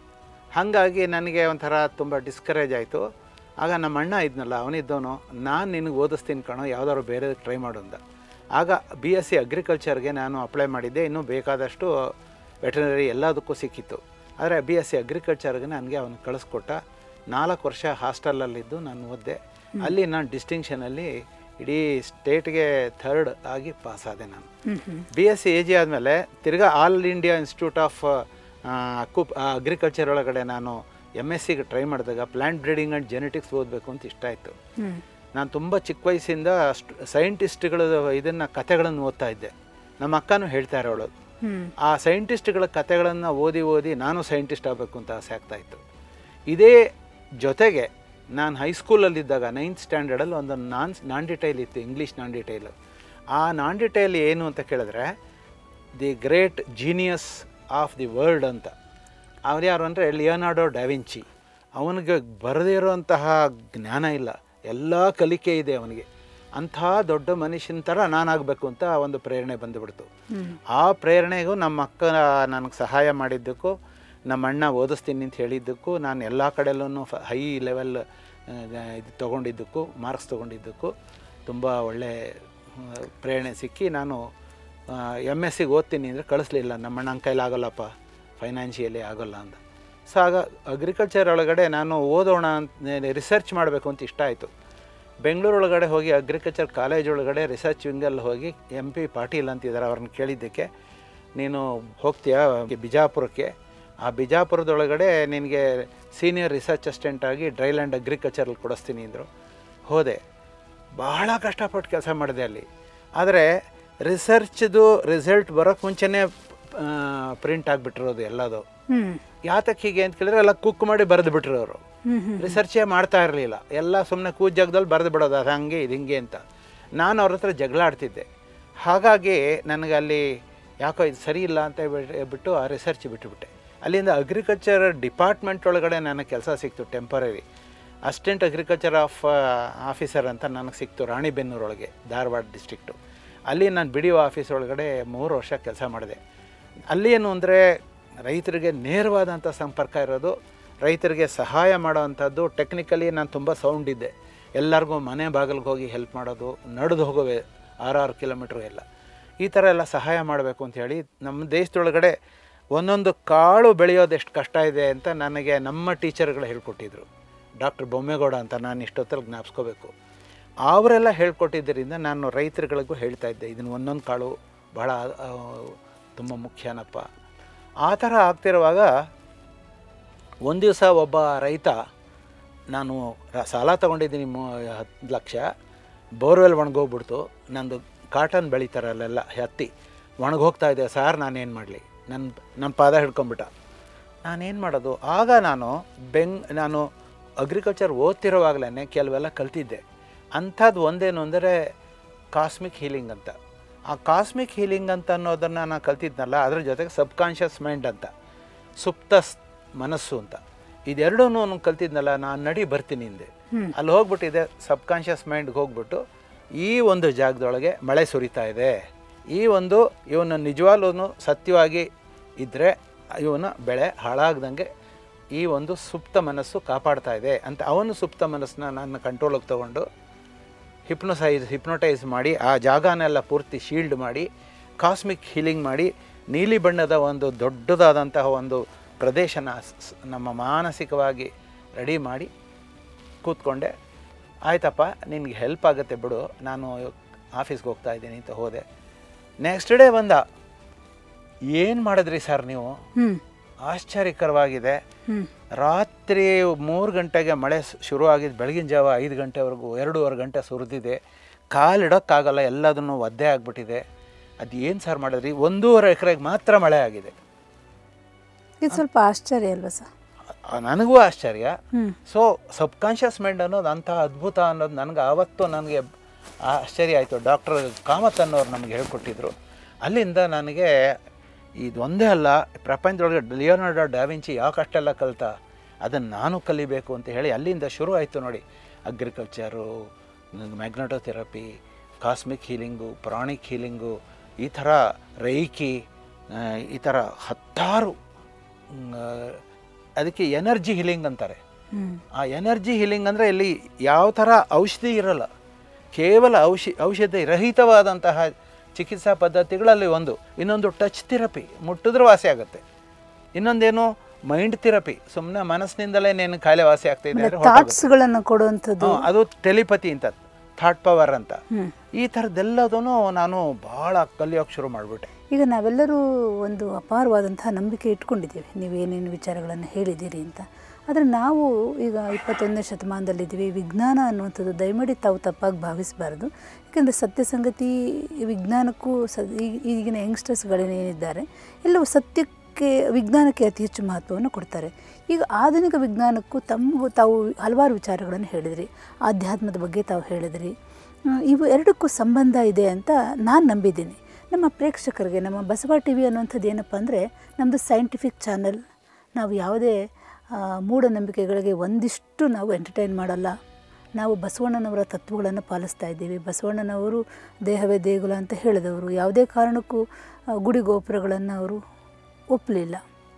ಹಾಗಾಗಿ ನನಗೆ ಒಂಥರ ತುಂಬ ಡಿಸ್ಕರೇಜ್ ಆಯಿತು ಆಗ ನಮ್ಮ ಅಣ್ಣ ಇದ್ನಲ್ಲ ಅವನಿದ್ದವನು ನಾನು ನಿನಗೆ ಓದಿಸ್ತೀನಿ ಕಣೋ ಯಾವ್ದಾದ್ರು ಬೇರೆ ಟ್ರೈ ಮಾಡು ಅಂದ ಆಗ ಬಿ ಎಸ್ ಸಿ ಅಗ್ರಿಕಲ್ಚರ್ಗೆ ನಾನು ಅಪ್ಲೈ ಮಾಡಿದ್ದೆ ಇನ್ನೂ ಬೇಕಾದಷ್ಟು ವೆಟನರಿ ಎಲ್ಲದಕ್ಕೂ ಸಿಕ್ಕಿತ್ತು ಆದರೆ ಬಿ ಎಸ್ ಸಿ ಅಗ್ರಿಕಲ್ಚರ್ಗೆ ನನಗೆ ಅವನು ಕಳಿಸ್ಕೊಟ್ಟ ನಾಲ್ಕು ವರ್ಷ ಹಾಸ್ಟೆಲಲ್ಲಿದ್ದು ನಾನು ಓದಿದೆ ಅಲ್ಲಿ ನಾನು ಡಿಸ್ಟಿಂಕ್ಷನಲ್ಲಿ ಇಡೀ ಸ್ಟೇಟ್ಗೆ ಥರ್ಡ್ ಆಗಿ ಪಾಸ್ ಆದೆ ನಾನು hmm hmm B S C A G ಆದಮೇಲೆ ತಿರ್ಗಾ ಆಲ್ ಇಂಡಿಯಾ ಇನ್ಸ್ಟಿಟ್ಯೂಟ್ ಆಫ್ ಕುಪ್ ಅಗ್ರಿಕಲ್ಚರ್ ಒಳಗಡೆ ನಾನು ಎಮ್ ಎಸ್ ಸಿಗೆ ಟ್ರೈ ಮಾಡಿದಾಗ ಪ್ಲ್ಯಾಂಟ್ ಬ್ರೀಡಿಂಗ್ ಆ್ಯಂಡ್ ಜೆನೆಟಿಕ್ಸ್ ಓದಬೇಕು ಅಂತ ಇಷ್ಟ ಆಯಿತು ಹ್ಮ್ ನಾನು ತುಂಬ ಚಿಕ್ಕ ವಯಸ್ಸಿಂದ ಸೈಂಟಿಸ್ಟ್ಗಳ ಇದನ್ನು ಕತೆಗಳನ್ನು ಓದ್ತಾ ಇದ್ದೆ ನಮ್ಮ ಅಕ್ಕನೂ ಹೇಳ್ತಾ ಇರೋಳು ಹ್ಮ್ ಆ ಸೈಂಟಿಸ್ಟ್ಗಳ ಕತೆಗಳನ್ನು ಓದಿ ಓದಿ ನಾನು ಸೈಂಟಿಸ್ಟ್ ಆಗಬೇಕು ಅಂತ ಆಸೆ ಆಗ್ತಾಯಿತ್ತು ಇದೇ ಜೊತೆಗೆ ನಾನು ಹೈಸ್ಕೂಲಲ್ಲಿದ್ದಾಗ ನೈನ್ತ್ ಸ್ಟ್ಯಾಂಡರ್ಡಲ್ಲಿ ಒಂದು ನಾನ್ ನಾನ್ ಡಿಟೈಲ್ ಇತ್ತು ಇಂಗ್ಲೀಷ್ ನಾನ್ ಡಿಟೈಲ್ ಆ ನಾನ್ ಡಿಟೈಲ್ ಏನು ಅಂತ ಕೇಳಿದ್ರೆ the great genius of the world ಅಂತ ಅವ್ರು ಯಾರು ಅಂದರೆ ಲಿಯೋನಾರ್ಡೋ ಡ್ಯಾವಿಂಚಿ ಅವನಿಗೆ ಬರದೇ ಇರುವಂತಹ ಜ್ಞಾನ ಇಲ್ಲ ಎಲ್ಲ ಕಲಿಕೆ ಇದೆ ಅವನಿಗೆ ಅಂಥ ದೊಡ್ಡ ಮನುಷ್ಯನ ಥರ ನಾನಾಗಬೇಕು ಅಂತ ಒಂದು ಪ್ರೇರಣೆ ಬಂದುಬಿಡ್ತು ಹ್ಮ್ ಆ ಪ್ರೇರಣೆಗೂ ನಮ್ಮ ಅಕ್ಕ ನನಗೆ ಸಹಾಯ ಮಾಡಿದ್ದಕ್ಕೂ ನಮ್ಮ ಅಣ್ಣ ಓದಿಸ್ತೀನಿ ಅಂತ ಹೇಳಿದ್ದಕ್ಕೂ ನಾನು ಎಲ್ಲ ಕಡೆಯಲ್ಲೂ ಫ ಹೈ ಲೆವೆಲ್ ಇದು ತೊಗೊಂಡಿದ್ದಕ್ಕೂ ಮಾರ್ಕ್ಸ್ ತೊಗೊಂಡಿದ್ದಕ್ಕೂ ತುಂಬ ಒಳ್ಳೆ ಆ, ಪ್ರೇರಣೆ ಸಿಕ್ಕಿ ನಾನು ಎಮ್ ಎಸ್ ಸಿಗೆ ಓದ್ತೀನಿ ಅಂದರೆ ಕಳಿಸ್ಲಿಲ್ಲ ನಮ್ಮ ಅಣ್ಣನ ಕೈಲಾಗಲ್ಲಪ್ಪ ಫೈನಾನ್ಷಿಯಲಿ ಆಗೋಲ್ಲ ಅಂತ ಸೊ ಆಗ ಅಗ್ರಿಕಲ್ಚರ್ ಒಳಗಡೆ ನಾನು ಓದೋಣ ಅಂತ ರಿಸರ್ಚ್ ಮಾಡಬೇಕು ಅಂತ ಇಷ್ಟ ಆಯಿತು ಬೆಂಗಳೂರು ಒಳಗಡೆ ಹೋಗಿ ಅಗ್ರಿಕಲ್ಚರ್ ಕಾಲೇಜ್ ಒಳಗಡೆ ರಿಸರ್ಚ್ ವಿಂಗಲ್ಲಿ ಹೋಗಿ ಎಂ ಪಿ ಪಾಟೀಲ್ ಅಂತಿದ್ದಾರೆ ಅವ್ರನ್ನ ಕೇಳಿದ್ದಕ್ಕೆ ನೀನು ಹೋಗ್ತೀಯಾ ಬಿಜಾಪುರಕ್ಕೆ ಆ ಬಿಜಾಪುರದೊಳಗಡೆ ನಿನಗೆ ಸೀನಿಯರ್ ರಿಸರ್ಚ್ ಅಸಿಸ್ಟೆಂಟ್ ಆಗಿ ಡ್ರೈಲ್ಯಾಂಡ್ ಅಗ್ರಿಕಲ್ಚರಲ್ಲಿ ಕೊಡಿಸ್ತೀನಿ ಅಂದರು ಹೋದೆ ಬಹಳ ಕಷ್ಟಪಟ್ಟು ಕೆಲಸ ಮಾಡಿದೆ ಅಲ್ಲಿ ಆದರೆ ರಿಸರ್ಚ್ದು ರಿಸಲ್ಟ್ ಬರೋಕ್ಕೆ ಮುಂಚೆನೇ ಪ್ರಿಂಟ್ ಆಗಿಬಿಟ್ಟಿರೋದು ಎಲ್ಲದು ಹ್ಮ್ ಯಾತಕ್ಕೆ ಹೀಗೆ ಅಂತ ಕೇಳಿದ್ರೆ ಎಲ್ಲ ಕುಕ್ ಮಾಡಿ ಬರೆದು ಬಿಟ್ರು ಅವರು ಹ್ಮ್ ಹ್ಮ್ ರಿಸರ್ಚೇ ಮಾಡ್ತಾ ಇರಲಿಲ್ಲ ಎಲ್ಲ ಸುಮ್ಮನೆ ಕೂತ್ ಜಾಗದಲ್ಲಿ ಬರೆದು ಬಿಡೋದು ಅದು ಹಂಗೆ ಇದು ಹಿಂಗೆ ಅಂತ ನಾನು ಅವ್ರ ಹತ್ರ ಜಗಳ ಆಡ್ತಿದ್ದೆ ಹಾಗಾಗಿ ನನಗೆ ಅಲ್ಲಿ ಯಾಕೋ ಇದು ಸರಿ ಇಲ್ಲ ಅಂತ ಹೇಳ್ಬಿಟ್ಟು- ಬಿಟ್ಟು ಆ ರಿಸರ್ಚ್ ಬಿಟ್ಟುಬಿಟ್ಟೆ ಅಲ್ಲಿಂದ ಅಗ್ರಿಕಲ್ಚರ್ ಡಿಪಾರ್ಟ್ಮೆಂಟ್ ಒಳಗಡೆ ನನಗೆ ಕೆಲಸ ಸಿಕ್ತು temporary assistant agriculture of officer ಅಂತ ನನಗೆ ಸಿಕ್ತು ರಾಣಿಬೆನ್ನೂರೊಳಗೆ ಧಾರವಾಡ ಡಿಸ್ಟ್ರಿಕ್ಟು ಅಲ್ಲಿ ನಾನು ಬಿ ಡಿ ಒ ಆಫೀಸ್ ಒಳಗಡೆ ಮೂರು ವರ್ಷ ಕೆಲಸ ಮಾಡಿದೆ ಅಲ್ಲಿ ಏನು ಅಂದರೆ ರೈತರಿಗೆ ನೇರವಾದಂಥ ಸಂಪರ್ಕ ಇರೋದು ರೈತರಿಗೆ ಸಹಾಯ ಮಾಡೋವಂಥದ್ದು ಟೆಕ್ನಿಕಲಿ ನಾನು ತುಂಬ ಸೌಂಡ್ ಇದ್ದೆ ಎಲ್ಲರಿಗೂ ಮನೆ ಬಾಗಿಲಿಗೆ ಹೋಗಿ ಹೆಲ್ಪ್ ಮಾಡೋದು ನಡೆದು ಹೋಗೋವೆ ಆರಾರು ಕಿಲೋಮೀಟ್ರು ಎಲ್ಲ ಈ ಥರ ಎಲ್ಲ ಸಹಾಯ ಮಾಡಬೇಕು ಅಂತ ಹೇಳಿ ನಮ್ಮ ದೇಶದೊಳಗಡೆ ಒಂದೊಂದು ಕಾಳು ಬೆಳೆಯೋದು ಎಷ್ಟು ಕಷ್ಟ ಇದೆ ಅಂತ ನನಗೆ ನಮ್ಮ ಟೀಚರ್ಗಳು ಹೇಳ್ಕೊಟ್ಟಿದ್ರು ಡಾಕ್ಟರ್ ಬೊಮ್ಮೇಗೌಡ ಅಂತ ನಾನು ಇಷ್ಟೊತ್ತಲ್ಲಿ ಜ್ಞಾಪಿಸ್ಕೋಬೇಕು ಅವರೆಲ್ಲ ಹೇಳ್ಕೊಟ್ಟಿದ್ದರಿಂದ ನಾನು ರೈತರುಗಳಿಗೂ ಹೇಳ್ತಾ ಇದ್ದೆ ಇದನ್ನು ಒಂದೊಂದು ಕಾಳು ಭಾಳ ತುಂಬ ಮುಖ್ಯನಪ್ಪ ಆ ಥರ ಆಗ್ತಿರುವಾಗ ಒಂದು ದಿವಸ ಒಬ್ಬ ರೈತ ನಾನು ರ- ಸಾಲ ತೊಗೊಂಡಿದ್ದೀನಿ ಮೂ ಹತ್ತು ಲಕ್ಷ ಬೋರ್ವೆಲ್ ಒಣಗೋಗ್ಬಿಡ್ತು ನಂದು ಕಾಟನ್ ಬೆಳೀತಾರೆ ಅಲ್ಲೆಲ್ಲ ಹತ್ತಿ ಒಣಗೋಗ್ತಾ ಇದೆ ಸಾರ್ ನಾನೇನು ಮಾಡಲಿ ನನ್ನ ನನ್ನ ಪಾದ ಹಿಡ್ಕೊಂಬಿಟ್ಟ ನಾನೇನು ಮಾಡೋದು ಆಗ ನಾನು ಬೆಂಗ್ ನಾನು ಅಗ್ರಿಕಲ್ಚರ್ ಓದ್ತಿರೋವಾಗಲೇ ಕೆಲವೆಲ್ಲ ಕಲ್ತಿದ್ದೆ ಅಂಥದ್ದು ಒಂದೇನು ಅಂದರೆ ಕಾಸ್ಮಿಕ್ ಹೀಲಿಂಗ್ ಅಂತ ಆ ಕಾಸ್ಮಿಕ್ ಹೀಲಿಂಗ್ ಅಂತ ಅನ್ನೋದನ್ನು ನಾನು ಕಲ್ತಿದ್ನಲ್ಲ ಅದ್ರ ಜೊತೆಗೆ ಸಬ್ಕಾನ್ಷಿಯಸ್ ಮೈಂಡ್ ಅಂತ ಸುಪ್ತ ಸ್- ಮನಸ್ಸು ಅಂತ ಇದೆರಡೂ ಕಲ್ತಿದ್ನಲ್ಲ ನಾನು ನಡಿ ಬರ್ತೀನಿ ಹಿಂದೆ ಹ್ಮ್. ಅಲ್ಲಿ ಹೋಗ್ಬಿಟ್ಟಿದೆ ಸಬ್ಕಾನ್ಷಿಯಸ್ ಮೈಂಡ್ಗೆ ಹೋಗ್ಬಿಟ್ಟು ಈ ಒಂದು ಜಾಗದೊಳಗೆ ಮಳೆ ಸುರಿತಾ ಇದೆ ಈ ಒಂದು ಇವನು ನಿಜವಾಗ್ಲೂ ಸತ್ಯವಾಗಿ ಇದ್ದರೆ ಇವನ ಬೆಳೆ ಹಾಳಾಗ್ದಂಗೆ ಈ ಒಂದು ಸುಪ್ತ ಮನಸ್ಸು ಕಾಪಾಡ್ತಾ ಇದೆ ಅಂತ ಅವನು ಸುಪ್ತ ಮನಸ್ಸನ್ನ ನನ್ನ ಕಂಟ್ರೋಲಿಗೆ ತೊಗೊಂಡು ಹಿಪ್ನೋಸೈಸ್ ಹಿಪ್ನೋಟೈಸ್ ಮಾಡಿ ಆ ಜಾಗನೆಲ್ಲ ಪೂರ್ತಿ ಶೀಲ್ಡ್ ಮಾಡಿ ಕಾಸ್ಮಿಕ್ ಹೀಲಿಂಗ್ ಮಾಡಿ ನೀಲಿ ಬಣ್ಣದ ಒಂದು ದೊಡ್ಡದಾದಂತಹ ಒಂದು ಪ್ರದೇಶನ ಸ್- ಸ್- ನಮ್ಮ ಮಾನಸಿಕವಾಗಿ ರೆಡಿ ಮಾಡಿ ಕೂತ್ಕೊಂಡೆ ಆಯ್ತಪ್ಪ ನಿನಗೆ ಹೆಲ್ಪ್ ಆಗುತ್ತೆ ಬಿಡು ನಾನು ಆಫೀಸ್ಗೆ ಹೋಗ್ತಾ ಇದ್ದೀನಿ ಅಂತ ಹೋದೆ ನೆಕ್ಸ್ಟ್ ಡೇ ಬಂದ ಏನು ಮಾಡಿದ್ರಿ ಸರ್ ನೀವು ಹ್ಮ್ ಆಶ್ಚರ್ಯಕರವಾಗಿದೆ ಹ್ಮ್ ರಾತ್ರಿ ಮೂರು ಗಂಟೆಗೆ ಮಳೆ ಸ್- ಶುರುವಾಗಿದ್ದು ಬೆಳಗಿನ ಜಾವ ಐದು ಗಂಟೆವರೆಗೂ ಎರಡೂವರೆ ಗಂಟೆ ಸುರಿದಿದೆ ಕಾಲಿಡೋಕ್ಕಾಗಲ್ಲ ಎಲ್ಲದನ್ನು ಒದ್ದೆ ಆಗಿಬಿಟ್ಟಿದೆ ಅದು ಏನು ಸರ್ ಮಾಡಿದ್ರಿ ಒಂದೂವರೆ ಎಕರೆಗೆ ಮಾತ್ರ ಮಳೆ ಆಗಿದೆ ಇದು ಸ್ವಲ್ಪ ಆಶ್ಚರ್ಯ ಅಲ್ವಾ ಸರ್ ಆ- ನನಗೂ ಆಶ್ಚರ್ಯ ಹ್ಮ್ ಸೊ ಸಬ್ಕಾನ್ಷಿಯಸ್ ಮೈಂಡ್ ಅನ್ನೋದು ಅಂಥ ಅದ್ಭುತ ಅನ್ನೋದು ನನಗೆ ಆವತ್ತು ನನಗೆ ಆಶ್ಚರ್ಯ ಆಯಿತು ಡಾಕ್ಟರ್ ಕಾಮತ್ ಅನ್ನೋರು ನಮಗೆ ಹೇಳ್ಕೊಟ್ಟಿದ್ರು ಅಲ್ಲಿಂದ ನನಗೆ ಇದೊಂದೇ ಅಲ್ಲ ಪ್ರಪಂಚದೊಳಗೆ ಲಿಯೋನಾರ್ಡೋ ಡಾವಿಂಚಿ ಯಾಕಷ್ಟೆಲ್ಲ ಕಲಿತ ಅದನ್ನು ನಾನು ಕಲಿಬೇಕು ಅಂತ ಹೇಳಿ ಅಲ್ಲಿಂದ ಶುರು ಆಯಿತು ನೋಡಿ agriculture magnetotherapy cosmic healing pranic healing ಈ ಥರ ರೈಕಿ ಆ, ಈ ಥರ ಹತ್ತಾರು ಮ್, ಆ, ಅದಕ್ಕೆ ಎನರ್ಜಿ ಹೀಲಿಂಗ್ ಅಂತಾರೆ ಹ್ಮ್ ಆ ಎನರ್ಜಿ ಹೀಲಿಂಗ್ ಅಂದರೆ ಇಲ್ಲಿ ಯಾವ ಥರ ಔಷಧಿ ಇರಲ್ಲ ಕೇವಲ ಔಷಿ ಔಷಧಿ ರಹಿತವಾದಂತಹ ಚಿಕಿತ್ಸಾ ಪದ್ಧತಿಗಳಲ್ಲಿ ಒಂದು ಇನ್ನೊಂದು ಟಚ್ ಥೆರಪಿ ಮುಟ್ಟಿದ್ರೆ ವಾಸಿ ಆಗುತ್ತೆ ಇನ್ನೊಂದೇನು ಮೈಂಡ್ ಥೆರಪಿ ಸುಮ್ಮನೆ ಮನಸ್ಸಿನಿಂದಲೇ ನೀನು ಕಾಯಿಲೆ ವಾಸಿ ಆಗ್ತಾ ಇದೆ ಅಂದರೆ ಥಾಟ್ಸ್ಗಳನ್ನು ಕೊಡುವಂಥದ್ದು ಅದು ಟೆಲಿಪತಿ ಅಂತ ಥಾಟ್ ಪವರ್ ಅಂತ ಹ್ಮ್ ಈ ಥರದ್ದೆಲ್ಲದೂ ನಾನು ಭಾಳ ಕಲಿಯೋಕೆ ಶುರು ಮಾಡಿಬಿಟ್ಟೆ ಈಗ ನಾವೆಲ್ಲರೂ ಒಂದು ಅಪಾರವಾದಂತಹ ನಂಬಿಕೆ ಇಟ್ಕೊಂಡಿದ್ದೀವಿ ನೀವೇನೇನು ವಿಚಾರಗಳನ್ನು ಹೇಳಿದ್ದೀರಿ ಅಂತ ಆದರೆ ನಾವು ಈಗ ಇಪ್ಪತ್ತೊಂದನೇ ಶತಮಾನದಲ್ಲಿದ್ದೀವಿ ವಿಜ್ಞಾನ ಅನ್ನುವಂಥದ್ದು ದಯಮಾಡಿ ತಾವು ತಪ್ಪಾಗಿ ಭಾವಿಸಬಾರ್ದು ಯಾಕೆಂದರೆ ಸತ್ಯ ಸಂಗತಿ ವಿಜ್ಞಾನಕ್ಕೂ ಸ ಈ- ಈಗಿನ ಯಂಗ್ಸ್ಟರ್ಸ್ಗಳೇನಿದ್ದಾರೆ ಎಲ್ಲವೂ ಸತ್ಯಕ್ಕೆ ವಿಜ್ಞಾನಕ್ಕೆ ಅತಿ ಹೆಚ್ಚು ಮಹತ್ವವನ್ನು ಕೊಡ್ತಾರೆ ಈಗ ಆಧುನಿಕ ವಿಜ್ಞಾನಕ್ಕೂ ತಮಗೂ ತಾವು ಹಲವಾರು ವಿಚಾರಗಳನ್ನು ಹೇಳಿದ್ರಿ ಆಧ್ಯಾತ್ಮದ ಬಗ್ಗೆ ತಾವು ಹೇಳಿದ್ರಿ ಹ್ಮ್, ಇವು ಎರಡಕ್ಕೂ ಸಂಬಂಧ ಇದೆ ಅಂತ ನಾನು ನಂಬಿದ್ದೀನಿ ನಮ್ಮ ಪ್ರೇಕ್ಷಕರಿಗೆ ನಮ್ಮ ಬಸವ ಟಿ ವಿ ಅನ್ನುವಂಥದ್ದು ಏನಪ್ಪ ಅಂದರೆ ನಮ್ಮದು ಸೈಂಟಿಫಿಕ್ ಚಾನಲ್ ನಾವು ಯಾವುದೇ ಆ, ಮೂಢನಂಬಿಕೆಗಳಿಗೆ ಒಂದಿಷ್ಟು ನಾವು ಎಂಟರ್ಟೈನ್ ಮಾಡಲ್ಲ ನಾವು ಬಸವಣ್ಣನವರ ತತ್ವಗಳನ್ನು ಪಾಲಿಸ್ತಾ ಇದ್ದೀವಿ ಬಸವಣ್ಣನವರು ದೇಹವೇ ದೇಗುಲ ಅಂತ ಹೇಳಿದವರು ಯಾವುದೇ ಕಾರಣಕ್ಕೂ ಆ, ಗುಡಿ ಗೋಪುರಗಳನ್ನು ಅವರು ಒಪ್ಪಲಿಲ್ಲ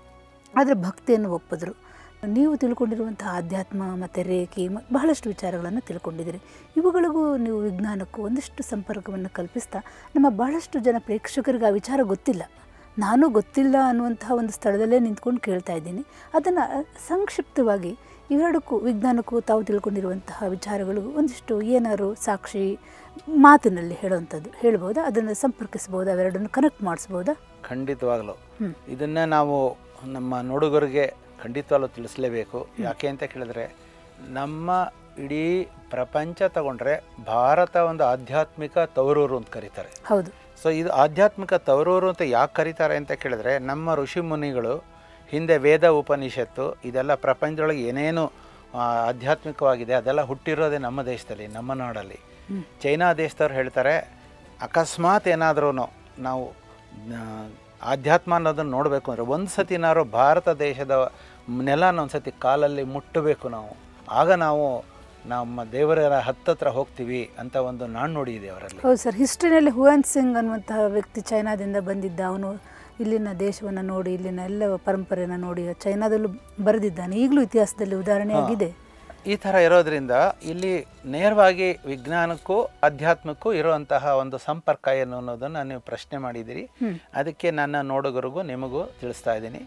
ಆದರೆ ಭಕ್ತಿಯನ್ನು ಒಪ್ಪಿದ್ರು ನೀವು ತಿಳ್ಕೊಂಡಿರುವಂಥ ಆಧ್ಯಾತ್ಮ ಮತ್ತು ರೇಖೆ ಮ ಬಹಳಷ್ಟು ವಿಚಾರಗಳನ್ನು ತಿಳ್ಕೊಂಡಿದ್ದೀರಿ ಇವುಗಳಿಗೂ ನೀವು ವಿಜ್ಞಾನಕ್ಕೂ ಒಂದಿಷ್ಟು ಸಂಪರ್ಕವನ್ನು ಕಲ್ಪಿಸ್ತಾ ನಮ್ಮ ಬಹಳಷ್ಟು ಜನ ಪ್ರೇಕ್ಷಕರಿಗೆ ಆ ವಿಚಾರ ಗೊತ್ತಿಲ್ಲ ನಾನು ಗೊತ್ತಿಲ್ಲ ಅನ್ನುವಂತಹ ಒಂದು ಸ್ಥಳದಲ್ಲೇ ನಿಂತ್ಕೊಂಡು ಕೇಳ್ತಾ ಇದ್ದೀನಿ ಅದನ್ನು ಸಂಕ್ಷಿಪ್ತವಾಗಿ ಇವೆರಡಕ್ಕೂ ವಿಜ್ಞಾನಕ್ಕೂ ತಾವು ತಿಳ್ಕೊಂಡಿರುವಂತಹ ವಿಚಾರಗಳು ಒಂದಿಷ್ಟು ಏನಾದ್ರು ಸಾಕ್ಷಿ ಮಾತಿನಲ್ಲಿ ಹೇಳುವಂಥದ್ದು ಹೇಳ್ಬೋದಾ ಅದನ್ನು ಸಂಪರ್ಕಿಸ್ಬೋದಾ ಅವೆರಡನ್ನು ಕನೆಕ್ಟ್ ಮಾಡಿಸ್ಬೋದಾ ಖಂಡಿತವಾಗಲೂ ಹ್ಮ್. ಇದನ್ನು ನಾವು ನಮ್ಮ ನೋಡುಗರಿಗೆ ಖಂಡಿತವಾಗ್ಲೂ ತಿಳಿಸ್ಲೇಬೇಕು ಯಾಕೆ ಅಂತ ಕೇಳಿದ್ರೆ ನಮ್ಮ ಇಡೀ ಪ್ರಪಂಚ ತಗೊಂಡ್ರೆ ಭಾರತ ಒಂದು ಆಧ್ಯಾತ್ಮಿಕ ತವರೂರು ಅಂತ ಕರೀತಾರೆ ಹೌದು ಸೊ ಇದು ಆಧ್ಯಾತ್ಮಿಕ ತವರೂರು ಅಂತ ಯಾಕೆ ಕರೀತಾರೆ ಅಂತ ಕೇಳಿದ್ರೆ ನಮ್ಮ ಋಷಿ ಮುನಿಗಳು ಹಿಂದೆ ವೇದ ಉಪನಿಷತ್ತು ಇದೆಲ್ಲ ಪ್ರಪಂಚದೊಳಗೆ ಏನೇನು ಆ, ಆಧ್ಯಾತ್ಮಿಕವಾಗಿದೆ ಅದೆಲ್ಲ ಹುಟ್ಟಿರೋದೇ ನಮ್ಮ ದೇಶದಲ್ಲಿ ನಮ್ಮ ನಾಡಲ್ಲಿ ಹ್ಮ್. ಚೈನಾ ದೇಶದವ್ರು ಹೇಳ್ತಾರೆ ಅಕಸ್ಮಾತ್ ಏನಾದ್ರೂ ನಾವು ಆ, ಆಧ್ಯಾತ್ಮ ಅನ್ನೋದನ್ನು ನೋಡಬೇಕು ಅಂದರೆ ಒಂದು ಸತಿನಾರು ಭಾರತ ದೇಶದ ನೆಲನ ಒಂದು ಸತಿ ಕಾಲಲ್ಲಿ ಮುಟ್ಟಬೇಕು ನಾವು ಆಗ ನಾವು ನಮ್ಮ ದೇವರ ಹತ್ತತ್ರ ಹೋಗ್ತೀವಿ ಅಂತ ಒಂದು ನಾಣ್ಣುಡಿ ಇದೆ ಅವರಲ್ಲಿ ಹೌದು ಸರ್ ಹಿಸ್ಟ್ರಿನಲ್ಲಿ ಹುವನ್ ಸಿಂಗ್ ಅನ್ನುವಂತಹ ವ್ಯಕ್ತಿ ಚೈನಾದಿಂದ ಬಂದಿದ್ದ ಅವನು ಇಲ್ಲಿನ ದೇಶವನ್ನು ನೋಡಿ ಇಲ್ಲಿನ ಎಲ್ಲ ಪರಂಪರೆಯನ್ನು ನೋಡಿ ಚೈನಾದಲ್ಲೂ ಬರೆದಿದ್ದಾನೆ ಈಗಲೂ ಇತಿಹಾಸದಲ್ಲಿ ಉದಾಹರಣೆಯಾಗಿದೆ ಈ ಥರ ಇರೋದ್ರಿಂದ ಇಲ್ಲಿ ನೇರವಾಗಿ ವಿಜ್ಞಾನಕ್ಕೂ ಆಧ್ಯಾತ್ಮಕ್ಕೂ ಇರುವಂತಹ ಒಂದು ಸಂಪರ್ಕ ಏನು ಅನ್ನೋದನ್ನು ನೀವು ಪ್ರಶ್ನೆ ಮಾಡಿದ್ದೀರಿ ಹ್ಮ್. ಅದಕ್ಕೆ ನನ್ನ ನೋಡುಗರಿಗೂ ನಿಮಗೂ ತಿಳಿಸ್ತಾ ಇದ್ದೀನಿ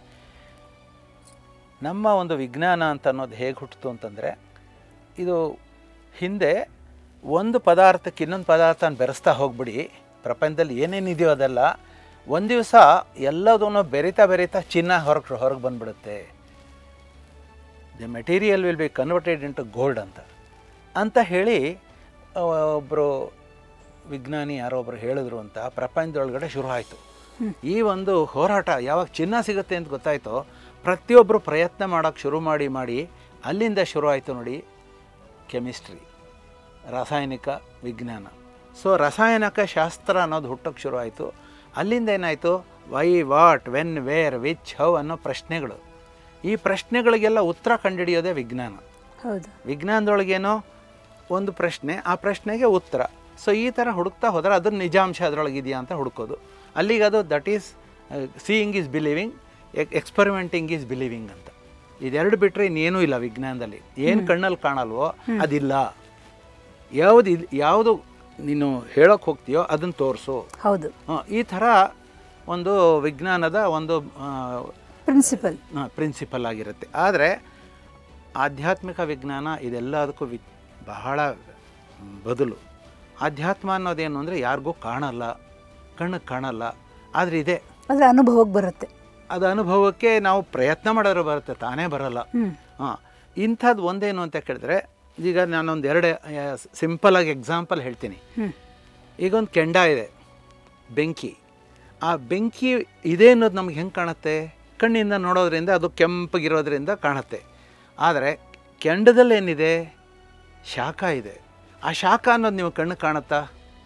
ನಮ್ಮ ಒಂದು ವಿಜ್ಞಾನ ಅಂತ ಅನ್ನೋದು ಹೇಗೆ ಹುಟ್ಟಿತು ಅಂತಂದರೆ ಇದು ಹಿಂದೆ ಒಂದು ಪದಾರ್ಥಕ್ಕೆ ಇನ್ನೊಂದು ಪದಾರ್ಥನ ಬೆರೆಸ್ತಾ ಹೋಗ್ಬಿಡಿ ಪ್ರಪಂಚದಲ್ಲಿ ಏನೇನಿದೆಯೋ ಅದೆಲ್ಲ ಒಂದು ದಿವಸ ಎಲ್ಲದನ್ನು ಬೆರಿತಾ ಬೆರಿತಾ ಚಿನ್ನ ಹೊರಗೆ ಹೊರಗೆ ಬಂದ್ಬಿಡುತ್ತೆ the material will be converted into gold ಅಂತ ಅಂತ ಹೇಳಿ ಒಬ್ಬರು ವಿಜ್ಞಾನಿ ಯಾರೋ ಒಬ್ಬರು ಹೇಳಿದ್ರು ಅಂತ ಪ್ರಪಂಚದೊಳಗಡೆ ಶುರು ಆಯಿತು ಈ ಒಂದು ಹೋರಾಟ ಯಾವಾಗ ಚಿನ್ನ ಸಿಗುತ್ತೆ ಅಂತ ಗೊತ್ತಾಯಿತೋ ಪ್ರತಿಯೊಬ್ಬರು ಪ್ರಯತ್ನ ಮಾಡೋಕ್ಕೆ ಶುರು ಮಾಡಿ ಮಾಡಿ ಅಲ್ಲಿಂದ ಶುರು ಆಯಿತು ನೋಡಿ ಕೆಮಿಸ್ಟ್ರಿ ರಾಸಾಯನಿಕ ವಿಜ್ಞಾನ ಸೊ ರಾಸಾಯನಿಕ ಶಾಸ್ತ್ರ ಅನ್ನೋದು ಹುಟ್ಟೋಕ್ಕೆ ಶುರು ಆಯಿತು ಅಲ್ಲಿಂದ ಏನಾಯಿತು why what when where which how ಅನ್ನೋ ಪ್ರಶ್ನೆಗಳು ಈ ಪ್ರಶ್ನೆಗಳಿಗೆಲ್ಲ ಉತ್ತರ ಕಂಡುಹಿಡಿಯೋದೇ ವಿಜ್ಞಾನ ಹೌದು ವಿಜ್ಞಾನದೊಳಗೇನೋ ಒಂದು ಪ್ರಶ್ನೆ ಆ ಪ್ರಶ್ನೆಗೆ ಉತ್ತರ ಸೊ ಈ ಥರ ಹುಡುಕ್ತಾ ಹೋದರೆ ಅದ್ರ ನಿಜಾಂಶ ಅದರೊಳಗೆ ಇದೆಯಾ ಅಂತ ಹುಡುಕೋದು ಅಲ್ಲಿಗೆ ಅದು that is seeing is believing experimenting is believing ಅಂತ ಇದೆರಡು ಬಿಟ್ಟರೆ ಇನ್ನೇನೂ ಇಲ್ಲ ವಿಜ್ಞಾನದಲ್ಲಿ ಏನು ಕಣ್ಣಲ್ಲಿ ಕಾಣಲ್ವೋ ಅದಿಲ್ಲ ಯಾವುದು ಇದ್- ಯಾವುದು ನೀನು ಹೇಳೋಕೆ ಹೋಗ್ತೀಯೋ ಅದನ್ನು ತೋರಿಸು ಹೌದು ಈ ಥರ ಒಂದು ವಿಜ್ಞಾನದ ಒಂದು ಆ, ಪ್ರಿನ್ಸಿಪಲ್ ಪ್ರಿನ್ಸಿಪಲ್ ಆಗಿರುತ್ತೆ ಆದರೆ ಆಧ್ಯಾತ್ಮಿಕ ವಿಜ್ಞಾನ ಇದೆಲ್ಲದಕ್ಕೂ ವಿ ಬಹಳ ಬದಲು ಆಧ್ಯಾತ್ಮ ಅನ್ನೋದೇನು ಅಂದರೆ ಯಾರಿಗೂ ಕಾಣಲ್ಲ ಕಣ್ಣಿಗೆ ಕಾಣಲ್ಲ ಆದರೆ ಇದೆ ಆದರೆ ಅನುಭವಕ್ಕೆ ಬರುತ್ತೆ ಅದು ಅನುಭವಕ್ಕೆ ನಾವು ಪ್ರಯತ್ನ ಮಾಡಿದ್ರೆ ಬರುತ್ತೆ ತಾನೇ ಬರಲ್ಲ ಹ್ಮ್ ಹಾಂ ಇಂಥದ್ದು ಒಂದೇನು ಅಂತ ಕೇಳಿದ್ರೆ ಈಗ ನಾನೊಂದು ಎರಡು ಸಿಂಪಲಾಗಿ ಎಕ್ಸಾಂಪಲ್ ಹೇಳ್ತೀನಿ ಹ್ಮ್ ಈಗ ಒಂದು ಕೆಂಡ ಇದೆ ಬೆಂಕಿ ಆ ಬೆಂಕಿ ಇದೆ ಅನ್ನೋದು ನಮ್ಗೆ ಹೆಂಗೆ ಕಾಣುತ್ತೆ ಕಣ್ಣಿಂದ ನೋಡೋದ್ರಿಂದ ಅದು ಕೆಂಪಗಿರೋದ್ರಿಂದ ಕಾಣುತ್ತೆ ಆದರೆ ಕೆಂಡದಲ್ಲಿ ಏನಿದೆ ಶಾಖ ಇದೆ ಆ ಶಾಖ ಅನ್ನೋದು ನೀವು ಕಣ್ಣು ಕಾಣುತ್ತಾ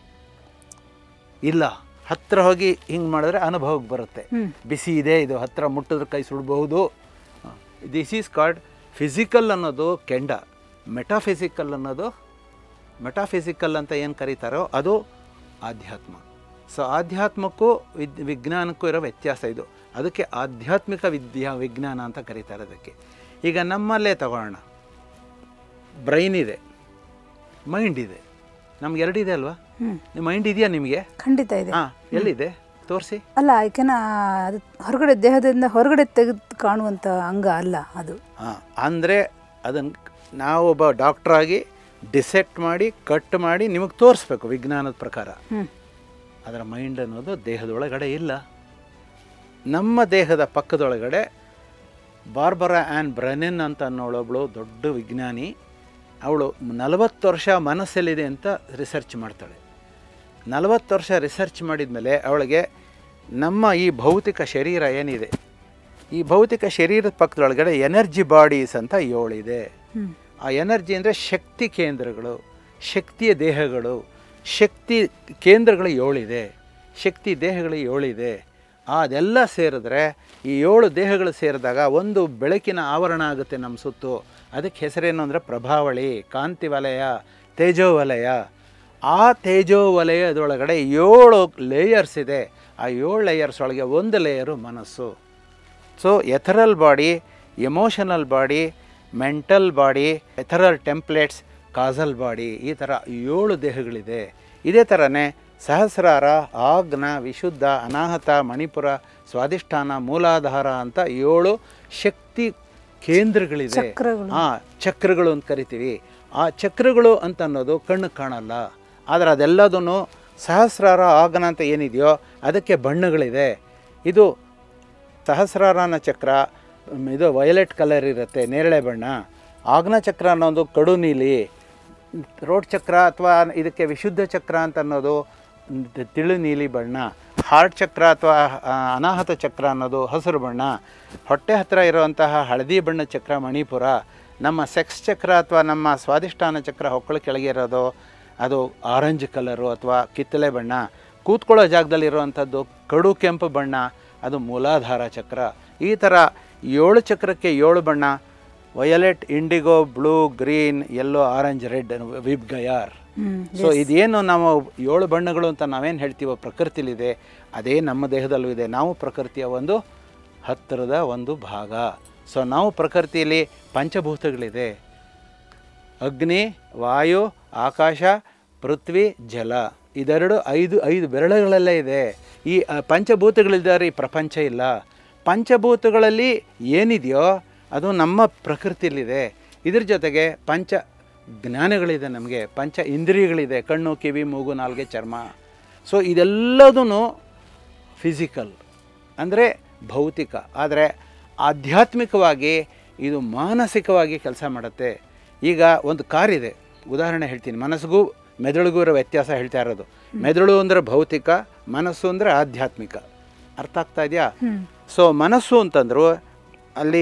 ಇಲ್ಲ ಹತ್ತಿರ ಹೋಗಿ ಹಿಂಗೆ ಮಾಡಿದ್ರೆ ಅನುಭವಕ್ಕೆ ಬರುತ್ತೆ ಹ್ಮ್ ಬಿಸಿ ಇದೆ ಇದು ಹತ್ತಿರ ಮುಟ್ಟಿದ್ರೆ ಕೈ ಸುಡಬಹುದು ದಿಸ್ ಈಸ್ ಕಾಲ್ಡ್ ಫಿಸಿಕಲ್ ಅನ್ನೋದು ಕೆಂಡ ಮೆಟಾಫಿಸಿಕಲ್ ಅನ್ನೋದು ಮೆಟಾಫಿಸಿಕಲ್ ಅಂತ ಏನು ಕರೀತಾರೋ ಅದು ಆಧ್ಯಾತ್ಮ ಸೊ ಆಧ್ಯಾತ್ಮಕ್ಕೂ ವಿದ್ ವಿಜ್ಞಾನಕ್ಕೂ ಇರೋ ವ್ಯತ್ಯಾಸ ಇದು ಅದಕ್ಕೆ ಆಧ್ಯಾತ್ಮಿಕ ವಿದ್ಯಾ ವಿಜ್ಞಾನ ಅಂತ ಕರೀತಾರೆ ಅದಕ್ಕೆ ಈಗ ನಮ್ಮಲ್ಲೇ ತಗೊಳ್ಳೋಣ ಬ್ರೈನ್ ಇದೆ ಮೈಂಡ್ ಇದೆ ನಮ್ಗೆ ಎರಡಿದೆ ಅಲ್ವಾ ಹ್ಮ್ ಮೈಂಡ್ ಇದೆಯಾ ನಿಮಗೆ ಖಂಡಿತ ಇದೆ ಹಾಂ ಎಲ್ಲಿದೆ ತೋರಿಸಿ ಅಲ್ಲ ಯಾಕೆನ ಅದು ಹೊರಗಡೆ ದೇಹದಿಂದ ಹೊರಗಡೆ ತೆಗೆದು ಕಾಣುವಂಥ ಅಂಗ ಅಲ್ಲ ಅದು ಹಾಂ ಅಂದರೆ ಅದನ್ನು ನಾವು ಒಬ್ಬ ಡಾಕ್ಟ್ರಾಗಿ ಡಿಸೆಕ್ಟ್ ಮಾಡಿ ಕಟ್ ಮಾಡಿ ನಿಮಗೆ ತೋರಿಸ್ಬೇಕು ವಿಜ್ಞಾನದ ಪ್ರಕಾರ ಹ್ಮ್ ಅದರ ಮೈಂಡ್ ಅನ್ನೋದು ದೇಹದೊಳಗಡೆ ಇಲ್ಲ ನಮ್ಮ ದೇಹದ ಪಕ್ಕದೊಳಗಡೆ ಬಾರ್ಬರಾ ಆ್ಯನ್ ಬ್ರೆನೆನ್ ಅಂತ ಅನ್ನೋಳೊಬ್ಳು ದೊಡ್ಡ ವಿಜ್ಞಾನಿ ಅವಳು ನಲವತ್ತು ವರ್ಷ ಮನಸ್ಸಲ್ಲಿದೆ ಅಂತ ರಿಸರ್ಚ್ ಮಾಡ್ತಾಳೆ ನಲವತ್ತು ವರ್ಷ ರಿಸರ್ಚ್ ಮಾಡಿದ ಮೇಲೆ ಅವಳಿಗೆ ನಮ್ಮ ಈ ಭೌತಿಕ ಶರೀರ ಏನಿದೆ ಈ ಭೌತಿಕ ಶರೀರದ ಪಕ್ಕದೊಳಗಡೆ ಎನರ್ಜಿ ಬಾಡೀಸ್ ಅಂತ ಏಳಿದೆ ಹ್ಮ್ ಆ ಎನರ್ಜಿ ಅಂದರೆ ಶಕ್ತಿ ಕೇಂದ್ರಗಳು ಶಕ್ತಿಯ ದೇಹಗಳು ಶಕ್ತಿ ಕೇಂದ್ರಗಳು ಏಳಿದೆ ಶಕ್ತಿ ದೇಹಗಳು ಏಳಿದೆ ಅದೆಲ್ಲ ಸೇರಿದ್ರೆ ಈ ಏಳು ದೇಹಗಳು ಸೇರಿದಾಗ ಒಂದು ಬೆಳಕಿನ ಆವರಣ ಆಗುತ್ತೆ ನಮ್ಮ ಸುತ್ತು ಅದಕ್ಕೆ ಹೆಸರೇನು ಅಂದರೆ ಪ್ರಭಾವಳಿ ಕಾಂತಿ ವಲಯ ತೇಜೋವಲಯ ಆ ತೇಜೋವಲಯದೊಳಗಡೆ ಏಳು ಲೇಯರ್ಸ್ ಇದೆ ಆ ಏಳು ಲೇಯರ್ಸ್ ಒಳಗೆ ಒಂದು ಲೇಯರು ಮನಸ್ಸು so ethereal body emotional body mental body ethereal templates causal body ಈ ಥರ ಏಳು ದೇಹಗಳಿದೆ ಇದೇ ಥರನೇ ಸಹಸ್ರಾರ ಆಗ್ನ ವಿಶುದ್ಧ ಅನಾಹತ ಮಣಿಪುರ ಸ್ವಾದಿಷ್ಠಾನ ಮೂಲಾಧಾರ ಅಂತ ಏಳು ಶಕ್ತಿ ಕೇಂದ್ರಗಳಿದೆ ಚಕ್ರಗಳು. ಹಾಂ ಚಕ್ರಗಳು ಅಂತ ಕರಿತೀವಿ ಆ ಚಕ್ರಗಳು ಅಂತ ಅನ್ನೋದು ಕಣ್ಣು ಕಾಣಲ್ಲ ಆದರೆ ಅದೆಲ್ಲದೂ ಸಹಸ್ರಾರ ಆಗನ ಅಂತ ಏನಿದೆಯೋ ಅದಕ್ಕೆ ಬಣ್ಣಗಳಿದೆ ಇದು ಸಹಸ್ರಾರನ ಚಕ್ರ ಮ್, ಇದು ವಯಲೆಟ್ ಕಲರ್ ಇರುತ್ತೆ ನೇರಳೆ ಬಣ್ಣ ಆಗ್ನ ಚಕ್ರ ಅನ್ನೋದು ಕಡು ನೀಲಿ ರೋಡ್ ಚಕ್ರ ಅಥವಾ ಇದಕ್ಕೆ ವಿಶುದ್ಧ ಚಕ್ರ ಅಂತ ಅನ್ನೋದು ತಿ- ತಿಳು ನೀಲಿ ಬಣ್ಣ ಹಾರ್ಟ್ ಚಕ್ರ ಅಥವಾ ಆ, ಅನಾಹತ ಚಕ್ರ ಅನ್ನೋದು ಹಸಿರು ಬಣ್ಣ ಹೊಟ್ಟೆ ಹತ್ತಿರ ಇರುವಂತಹ ಹಳದಿ ಬಣ್ಣ ಚಕ್ರ ಮಣಿಪುರ ನಮ್ಮ ಸೆಕ್ಸ್ ಚಕ್ರ ಅಥವಾ ನಮ್ಮ ಸ್ವಾದಿಷ್ಠಾನ ಚಕ್ರ ಹೊಕ್ಕಳ ಕೆಳಗೆ ಇರೋದು ಅದು ಆರೆಂಜ್ ಕಲರು ಅಥವಾ ಕಿತ್ತಳೆ ಬಣ್ಣ ಕೂತ್ಕೊಳ್ಳೋ ಜಾಗದಲ್ಲಿರುವಂಥದ್ದು ಕಡು ಕೆಂಪು ಬಣ್ಣ ಅದು ಮೂಲಾಧಾರ ಚಕ್ರ ಈ ಥರ ಏಳು ಚಕ್ರಕ್ಕೆ ಏಳು ಬಣ್ಣ violet indigo blue green yellow orange red VIBGYOR hmm so ಇದೇನು ನಾವು ಏಳು ಬಣ್ಣಗಳು ಅಂತ ನಾವೇನು ಹೇಳ್ತೀವೋ ಪ್ರಕೃತಿಲಿದೆ ಅದೇ ನಮ್ಮ ದೇಹದಲ್ಲೂ ಇದೆ ನಾವು ಪ್ರಕೃತಿಯ ಒಂದು ಹತ್ತಿರದ ಒಂದು ಭಾಗ ಸೊ ನಾವು ಪ್ರಕೃತಿಯಲ್ಲಿ ಪಂಚಭೂತಗಳಿದೆ ಅಗ್ನಿ ವಾಯು ಆಕಾಶ ಪೃಥ್ವಿ ಜಲ ಇದೆರಡು ಐದು ಐದು ಬೆರಳುಗಳಲ್ಲೇ ಇದೆ ಈ ಆ, ಪಂಚಭೂತಗಳಿದ್ದಾರೆ ಈ ಪ್ರಪಂಚ ಇಲ್ಲ ಪಂಚಭೂತಗಳಲ್ಲಿ ಏನಿದೆಯೋ ಅದು ನಮ್ಮ ಪ್ರಕೃತಿಯಲ್ಲಿದೆ ಇದ್ರ ಜೊತೆಗೆ ಪಂಚ ಜ್ಞಾನಗಳಿದೆ ನಮಗೆ ಪಂಚ ಇಂದ್ರಿಯಗಳಿದೆ ಕಣ್ಣು ಕಿವಿ ಮೂಗು ನಾಲ್ಗೆ ಚರ್ಮ ಸೊ ಇದೆಲ್ಲದೂ ಫಿಸಿಕಲ್ ಅಂದರೆ ಭೌತಿಕ ಆದರೆ ಆಧ್ಯಾತ್ಮಿಕವಾಗಿ ಇದು ಮಾನಸಿಕವಾಗಿ ಕೆಲಸ ಮಾಡುತ್ತೆ ಈಗ ಒಂದು ಕಾರಿದೆ ಉದಾಹರಣೆ ಹೇಳ್ತೀನಿ ಮನಸ್ಸಿಗೂ ಮೆದುಳಿಗೂ ಇರೋ ವ್ಯತ್ಯಾಸ ಹೇಳ್ತಾ ಇರೋದು ಮೆದುಳು ಅಂದರೆ ಭೌತಿಕ ಮನಸ್ಸು ಅಂದರೆ ಆಧ್ಯಾತ್ಮಿಕ ಅರ್ಥ ಆಗ್ತಾ ಇದೆಯಾ ಹ್ಮ್ ಸೊ ಮನಸ್ಸು ಅಂತಂದ್ರು ಅಲ್ಲಿ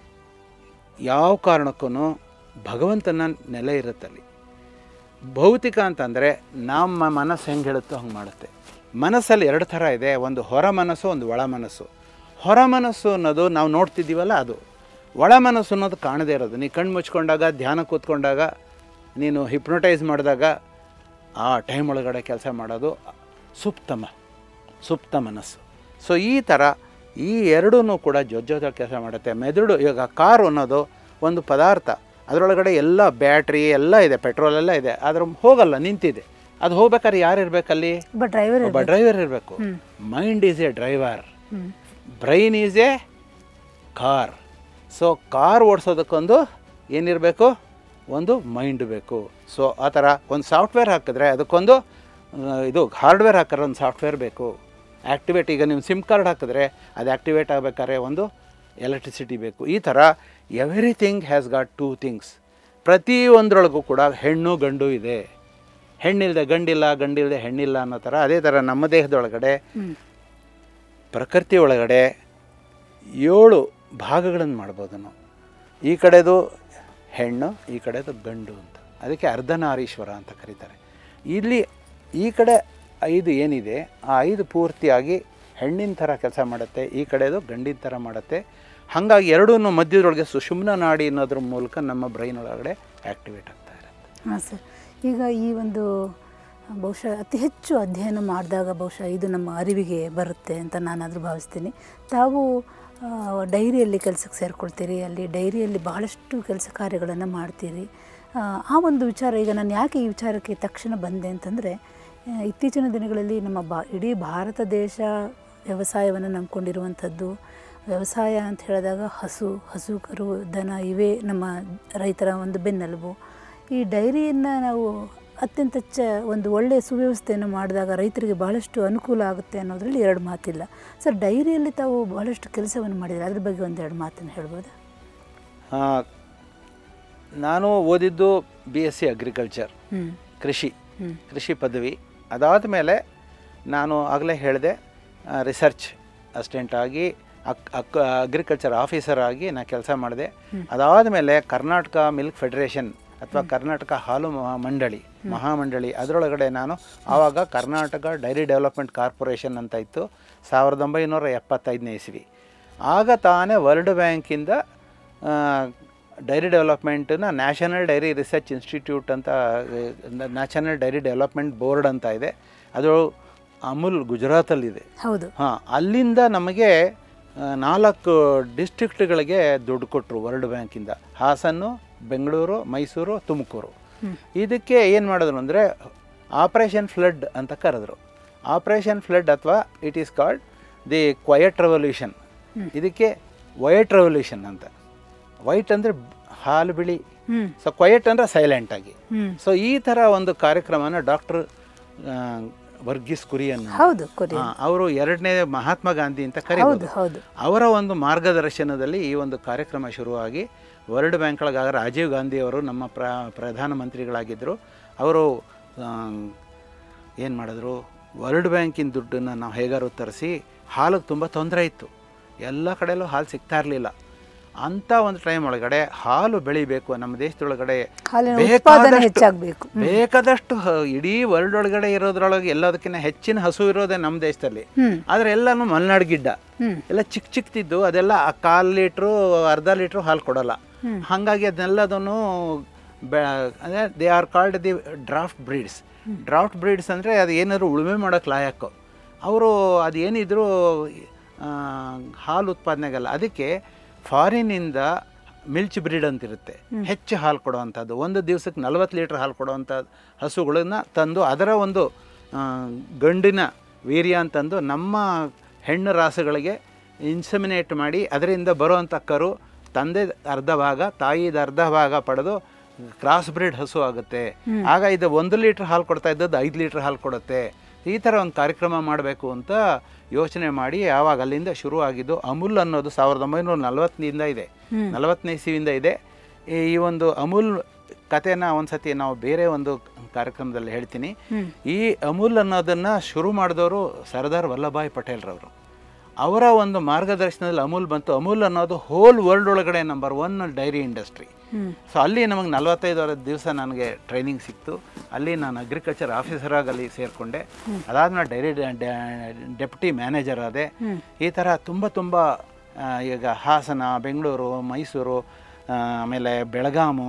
ಯಾವ ಕಾರಣಕ್ಕೂ ಭಗವಂತನ ನೆಲೆ ಇರುತ್ತಲ್ಲಿ ಭೌತಿಕ ಅಂತಂದರೆ ನಮ್ಮ ಮನಸ್ಸು ಹೆಂಗೆ ಹೇಳುತ್ತೋ ಹಂಗೆ ಮಾಡುತ್ತೆ ಮನಸ್ಸಲ್ಲಿ ಎರಡು ಥರ ಇದೆ ಒಂದು ಹೊರ ಮನಸ್ಸು ಒಂದು ಒಳ ಮನಸ್ಸು ಹೊರ ಮನಸ್ಸು ಅನ್ನೋದು ನಾವು ನೋಡ್ತಿದ್ದೀವಲ್ಲ ಅದು ಒಳ ಮನಸ್ಸು ಅನ್ನೋದು ಕಾಣದೇ ಇರೋದು ನೀ ಕಣ್ಣು ಮುಚ್ಕೊಂಡಾಗ ಧ್ಯಾನ ಕೂತ್ಕೊಂಡಾಗ ನೀನು ಹಿಪ್ನೋಟೈಸ್ ಮಾಡಿದಾಗ ಆ ಟೈಮ್ ಒಳಗಡೆ ಕೆಲಸ ಮಾಡೋದು ಸುಪ್ತಮ ಸುಪ್ತ ಮನಸ್ಸು ಸೊ ಈ ಥರ ಈ ಎರಡೂ ಕೂಡ ಜೊತೆ ಕೆಲಸ ಮಾಡುತ್ತೆ ಮೆದುಳು ಈಗ ಕಾರು ಅನ್ನೋದು ಒಂದು ಪದಾರ್ಥ ಅದರೊಳಗಡೆ ಎಲ್ಲ ಬ್ಯಾಟ್ರಿ ಎಲ್ಲ ಇದೆ ಪೆಟ್ರೋಲ್ ಎಲ್ಲ ಇದೆ ಆದ್ರೆ ಹೋಗಲ್ಲ ನಿಂತಿದೆ ಅದು ಹೋಗ್ಬೇಕಾದ್ರೆ ಯಾರು ಇರಬೇಕಲ್ಲಿ ಒಬ್ಬ ಡ್ರೈವರ್ ಒಬ್ಬ ಡ್ರೈವರ್ ಇರಬೇಕು mind is a driver hmm brain is a car so car ಓಡಿಸೋದಕ್ಕೊಂದು ಏನಿರಬೇಕು ಒಂದು ಮೈಂಡ್ ಬೇಕು ಸೊ ಆ ಥರ ಒಂದು ಸಾಫ್ಟ್ವೇರ್ ಹಾಕಿದ್ರೆ ಅದಕ್ಕೊಂದು ಆ, ಇದು ಹಾರ್ಡ್ವೇರ್ ಹಾಕಿದ್ರೆ ಒಂದು ಸಾಫ್ಟ್ವೇರ್ ಬೇಕು ಆ್ಯಕ್ಟಿವೇಟ್ ಈಗ ನೀವು ಸಿಮ್ ಕಾರ್ಡ್ ಹಾಕಿದ್ರೆ ಅದು ಆ್ಯಕ್ಟಿವೇಟ್ ಆಗಬೇಕಾದ್ರೆ ಒಂದು ಎಲೆಕ್ಟ್ರಿಸಿಟಿ ಬೇಕು ಈ ಥರ everything has got two things ಪ್ರತಿಯೊಂದರೊಳಗೂ ಕೂಡ ಹೆಣ್ಣು ಗಂಡು ಇದೆ ಹೆಣ್ಣಿಲ್ಲದೆ ಗಂಡಿಲ್ಲ ಗಂಡಿಲ್ಲದೆ ಹೆಣ್ಣಿಲ್ಲ ಅನ್ನೋ ಥರ ಅದೇ ಥರ ನಮ್ಮ ದೇಹದೊಳಗಡೆ ಪ್ರಕೃತಿ ಒಳಗಡೆ ಏಳು ಭಾಗಗಳನ್ನು ಮಾಡ್ಬೋದು ನಾವು ಈ ಕಡೆದು ಹೆಣ್ಣು ಈ ಕಡೆದು ಗಂಡು ಅಂತ ಅದಕ್ಕೆ ಅರ್ಧನಾರೀಶ್ವರ ಅಂತ ಕರೀತಾರೆ ಇಲ್ಲಿ ಈ ಕಡೆ ಐದು ಏನಿದೆ ಆ ಐದು ಪೂರ್ತಿಯಾಗಿ ಹೆಣ್ಣಿನ ಥರ ಕೆಲಸ ಮಾಡುತ್ತೆ ಈ ಕಡೆದು ಗಂಡಿನ ಥರ ಮಾಡುತ್ತೆ ಹಾಗಾಗಿ ಎರಡೂ ಮಧ್ಯದೊಳಗೆ ಸುಷುಮ್ನ ನಾಡಿ ಅನ್ನೋದ್ರ ಮೂಲಕ ನಮ್ಮ ಬ್ರೈನ್ ಒಳಗಡೆ ಆ್ಯಕ್ಟಿವೇಟ್ ಆಗ್ತಾ ಇರುತ್ತೆ ಹಾಂ ಸರ್ ಈಗ ಈ ಒಂದು ಬಹುಶಃ ಅತಿ ಹೆಚ್ಚು ಅಧ್ಯಯನ ಮಾಡಿದಾಗ ಬಹುಶಃ ಇದು ನಮ್ಮ ಅರಿವಿಗೆ ಬರುತ್ತೆ ಅಂತ ನಾನಾದರೂ ಭಾವಿಸ್ತೀನಿ ತಾವು ಆ, ಡೈರಿಯಲ್ಲಿ ಕೆಲಸಕ್ಕೆ ಸೇರಿಕೊಳ್ತೀರಿ ಅಲ್ಲಿ ಡೈರಿಯಲ್ಲಿ ಬಹಳಷ್ಟು ಕೆಲಸ ಕಾರ್ಯಗಳನ್ನು ಮಾಡ್ತೀರಿ ಆ, ಆ ಒಂದು ವಿಚಾರ ಈಗ ನಾನು ಯಾಕೆ ಈ ವಿಚಾರಕ್ಕೆ ತಕ್ಷಣ ಬಂದೆ ಅಂತಂದರೆ ಆ, ಇತ್ತೀಚಿನ ದಿನಗಳಲ್ಲಿ ನಮ್ಮ ಬಾ ಇಡೀ ಭಾರತ ದೇಶ ವ್ಯವಸಾಯವನ್ನು ನಂಬ್ಕೊಂಡಿರುವಂಥದ್ದು ವ್ಯವಸಾಯ ಅಂತ ಹೇಳಿದಾಗ ಹಸು ಹಸು ಕರು ದನ ಇವೇ ನಮ್ಮ ರೈತರ ಒಂದು ಬೆನ್ನೆಲುಬು ಈ ಡೈರಿಯನ್ನು ನಾವು ಅತ್ಯಂತ ಚ ಒಂದು ಒಳ್ಳೆಯ ಸುವ್ಯವಸ್ಥೆಯನ್ನು ಮಾಡಿದಾಗ ರೈತರಿಗೆ ಬಹಳಷ್ಟು ಅನುಕೂಲ ಆಗುತ್ತೆ ಅನ್ನೋದರಲ್ಲಿ ಎರಡು ಮಾತಿಲ್ಲ ಸರ್ ಡೈರಿಯಲ್ಲಿ ತಾವು ಬಹಳಷ್ಟು ಕೆಲಸವನ್ನು ಮಾಡಿದರೆ ಅದ್ರ ಬಗ್ಗೆ ಒಂದೆರಡು ಮಾತನ್ನು ಹೇಳ್ಬೋದಾ ಆ, ನಾನು ಓದಿದ್ದು ಬಿ ಎಸ್ ಸಿ ಅಗ್ರಿಕಲ್ಚರ್ ಹ್ಞೂ ಕೃಷಿ ಹ್ಞೂ ಕೃಷಿ ಪದವಿ ಅದಾದ ಮೇಲೆ ನಾನು ಆಗಲೇ ಹೇಳಿದೆ ರಿಸರ್ಚ್ ಅಸಿಸ್ಟೆಂಟ್ ಆಗಿ ಅಕ್ ಅಕ್ ಅಗ್ರಿಕಲ್ಚರ್ ಆಫೀಸರ್ ಆಗಿ ನಾನು ಕೆಲಸ ಮಾಡಿದೆ ಅದಾದ ಮೇಲೆ ಕರ್ನಾಟಕ ಮಿಲ್ಕ್ ಫೆಡರೇಷನ್ ಅಥವಾ ಕರ್ನಾಟಕ ಹಾಲು ಮಹಾ- ಮಂಡಳಿ ಮಹಾಮಂಡಳಿ ಅದರೊಳಗಡೆ ನಾನು ಆವಾಗ ಕರ್ನಾಟಕ ಡೈರಿ ಡೆವಲಪ್ಮೆಂಟ್ ಕಾರ್ಪೊರೇಷನ್ ಅಂತ ಇತ್ತು ಸಾವಿರದ ಒಂಬೈನೂರ ಎಪ್ಪತ್ತೈದನೇ ಇಸ್ವಿ ಆಗ ತಾನೇ ವರ್ಲ್ಡ್ ಬ್ಯಾಂಕಿಂದ ಡೈರಿ ಡೆವಲಪ್ಮೆಂಟನ್ನ ನ್ಯಾಷನಲ್ ಡೈರಿ ರಿಸರ್ಚ್ ಇನ್ಸ್ಟಿಟ್ಯೂಟ್ ಅಂತ ನ್ಯಾಷನಲ್ ಡೈರಿ ಡೆವಲಪ್ಮೆಂಟ್ ಬೋರ್ಡ್ ಅಂತ ಇದೆ ಅದು ಅಮೂಲ್ ಗುಜರಾತಲ್ಲಿದೆ ಹೌದು ಹಾಂ ಅಲ್ಲಿಂದ ನಮಗೆ ಆ, ನಾಲ್ಕು ಡಿಸ್ಟ್ರಿಕ್ಟ್ಗಳಿಗೆ ದುಡ್ಡು ಕೊಟ್ಟರು ವರ್ಲ್ಡ್ ಬ್ಯಾಂಕಿಂದ ಹಾಸನ್ನು ಬೆಂಗಳೂರು ಮೈಸೂರು ತುಮಕೂರು ಇದಕ್ಕೆ ಏನು ಮಾಡಿದ್ರು ಅಂದರೆ ಆಪ್ರೇಷನ್ ಫ್ಲಡ್ ಅಂತ ಕರೆದ್ರು ಆಪ್ರೇಷನ್ ಫ್ಲಡ್ ಅಥವಾ it is called the quiet revolution ಇದಕ್ಕೆ ವೈಟ್ ರೆವಲ್ಯೂಷನ್ ಅಂತ ವೈಟ್ ಅಂದರೆ ಹಾಲು ಬಿಳಿ ಹ್ಞೂ ಸೊ ಕ್ವಯಟ್ ಅಂದರೆ ಸೈಲೆಂಟಾಗಿ ಹ್ಞೂ ಸೊ ಈ ಥರ ಒಂದು ಕಾರ್ಯಕ್ರಮನ ಡಾಕ್ಟರ್ ವರ್ಗೀಸ್ ಕುರಿಯನ್ ಹೌದು ಕೊರಿ ಅವರು ಎರಡನೇ ಮಹಾತ್ಮ ಗಾಂಧಿ ಅಂತ ಹೌದು ಕರೀಬೋದು ಹೌದು ಅವರ ಒಂದು ಮಾರ್ಗದರ್ಶನದಲ್ಲಿ ಈ ಒಂದು ಕಾರ್ಯಕ್ರಮ ಶುರುವಾಗಿ ವರ್ಲ್ಡ್ ಬ್ಯಾಂಕ್ಗಳಾಗ ರಾಜೀವ್ ಗಾಂಧಿ ಅವರು ನಮ್ಮ ಪ್ರ ಪ್ರಧಾನಮಂತ್ರಿಗಳಾಗಿದ್ದರು ಅವರು ಏನು ಮಾಡಿದ್ರು ವರ್ಲ್ಡ್ ಬ್ಯಾಂಕಿನ ದುಡ್ಡನ್ನು ನಾವು ಹೇಗಾರು ತರಿಸಿ ಹಾಲಿಗೆ ತುಂಬ ತೊಂದರೆ ಇತ್ತು ಎಲ್ಲ ಕಡೆಯಲ್ಲೂ ಹಾಲು ಸಿಗ್ತಾ ಇರಲಿಲ್ಲ ಅಂಥ ಒಂದು ಟೈಮ್ ಒಳಗಡೆ ಹಾಲು ಬೆಳಿಬೇಕು ನಮ್ಮ ದೇಶದೊಳಗಡೆ ಹಾಲಿನ ಬೇಕಾದಷ್ಟು- ಉತ್ಪಾದನೆ ಹೆಚ್ಚಾಗಬೇಕು ಬೇಕಾದಷ್ಟು ಹ- ಇಡೀ ವರ್ಲ್ಡ್ ಒಳಗಡೆ ಇರೋದ್ರೊಳಗೆ ಎಲ್ಲದಕ್ಕಿಂತ ಹೆಚ್ಚಿನ ಹಸು ಇರೋದೇ ನಮ್ಮ ದೇಶದಲ್ಲಿ ಹ್ಞೂ ಆದರೆ ಎಲ್ಲನೂ ಮಲೆನಾಡು ಗಿಡ್ಡ ಹ್ಞೂ ಎಲ್ಲ ಚಿಕ್ಕ ಚಿಕ್ಕದಿದ್ದು ಅದೆಲ್ಲ ಆ ಕಾಲು ಲೀಟ್ರು ಅರ್ಧ ಲೀಟ್ರು ಹಾಲು ಕೊಡಲ್ಲ ಹಾಗಾಗಿ ಅದನ್ನೆಲ್ಲದನ್ನು ಬೆ ಅಂದರೆ they are called the draught breeds draught breeds ಅಂದರೆ ಅದು ಏನಾದ್ರು ಉಳುಮೆ ಮಾಡೋಕ್ಕೆ ಲಾಯಕ್ಕು ಅವರು ಅದು ಏನಿದ್ರು ಆ, ಹಾಲು ಉತ್ಪಾದನೆಗಲ್ಲ ಅದಕ್ಕೆ ಫಾರಿನಿಂದ ಮಿಲ್ಚ್ ಬ್ರೀಡ್ ಅಂತಿರುತ್ತೆ ಹೆಚ್ಚು ಹಾಲು ಕೊಡುವಂಥದ್ದು ಒಂದು ದಿವಸಕ್ಕೆ ನಲ್ವತ್ತು ಲೀಟ್ರ್ ಹಾಲು ಕೊಡುವಂಥ ಹಸುಗಳನ್ನ ತಂದು ಅದರ ಒಂದು ಆ, ಗಂಡಿನ ವೀರ್ಯ ಅಂತಂದು ನಮ್ಮ ಹೆಣ್ಣು ರಾಸುಗಳಿಗೆ ಇನ್ಸಮಿನೇಟ್ ಮಾಡಿ ಅದರಿಂದ ಬರುವಂಥ ಕರು ತಂದೆ ಅರ್ಧ ಭಾಗ ತಾಯಿದ ಅರ್ಧ ಭಾಗ ಪಡೆದು ಕ್ರಾಸ್ ಬ್ರೀಡ್ ಹಸು ಆಗುತ್ತೆ ಆಗ ಇದು ಒಂದು ಲೀಟ್ರ್ ಹಾಲು ಕೊಡ್ತಾ ಇದ್ದದ್ದು ಐದು ಲೀಟ್ರ್ ಹಾಲು ಕೊಡುತ್ತೆ ಈ ಥರ ಒಂದು ಕಾರ್ಯಕ್ರಮ ಮಾಡಬೇಕು ಅಂತ ಯೋಚನೆ ಮಾಡಿ ಆವಾಗ ಅಲ್ಲಿಂದ ಶುರು ಆಗಿದ್ದು ಅಮೂಲ್ ಅನ್ನೋದು ಸಾವಿರದ ಒಂಬೈನೂರ ನಲವತ್ತನಿಂದ ಇದೆ ನಲವತ್ತನೇ ಇಸ್ವಿಯಿಂದ ಇದೆ ಈ ಈ ಒಂದು ಅಮೂಲ್ ಕಥೆನ ಒಂದ್ಸತಿ ನಾವು ಬೇರೆ ಒಂದು ಕಾರ್ಯಕ್ರಮದಲ್ಲಿ ಹೇಳ್ತೀನಿ ಈ ಅಮೂಲ್ ಅನ್ನೋದನ್ನು ಶುರು ಮಾಡಿದವರು ಸರ್ದಾರ್ ವಲ್ಲಭಾಯ್ ಪಟೇಲ್ರವರು ಅವರ ಒಂದು ಮಾರ್ಗದರ್ಶನದಲ್ಲಿ ಅಮೂಲ್ ಬಂತು ಅಮೂಲ್ ಅನ್ನೋದು ಹೋಲ್ ವರ್ಲ್ಡ್ ಒಳಗಡೆ number one dairy industry so ಅಲ್ಲಿ ನಮಗೆ ನಲವತ್ತೈದು ದಿವಸ ನನಗೆ ಟ್ರೈನಿಂಗ್ ಸಿಕ್ತು ಅಲ್ಲಿ ನಾನು ಅಗ್ರಿಕಲ್ಚರ್ ಆಫೀಸರಾಗಿ ಅಲ್ಲಿ ಸೇರಿಕೊಂಡೆ ಅದಾದ್ಮೇಲೆ ಡೈರಿ ಡೆಪ್ಟಿ ಮ್ಯಾನೇಜರ್ ಆದೆ ಈ ಥರ ತುಂಬ ತುಂಬ ಆ, ಈಗ ಹಾಸನ ಬೆಂಗಳೂರು ಮೈಸೂರು ಆ, ಆಮೇಲೆ ಬೆಳಗಾಮು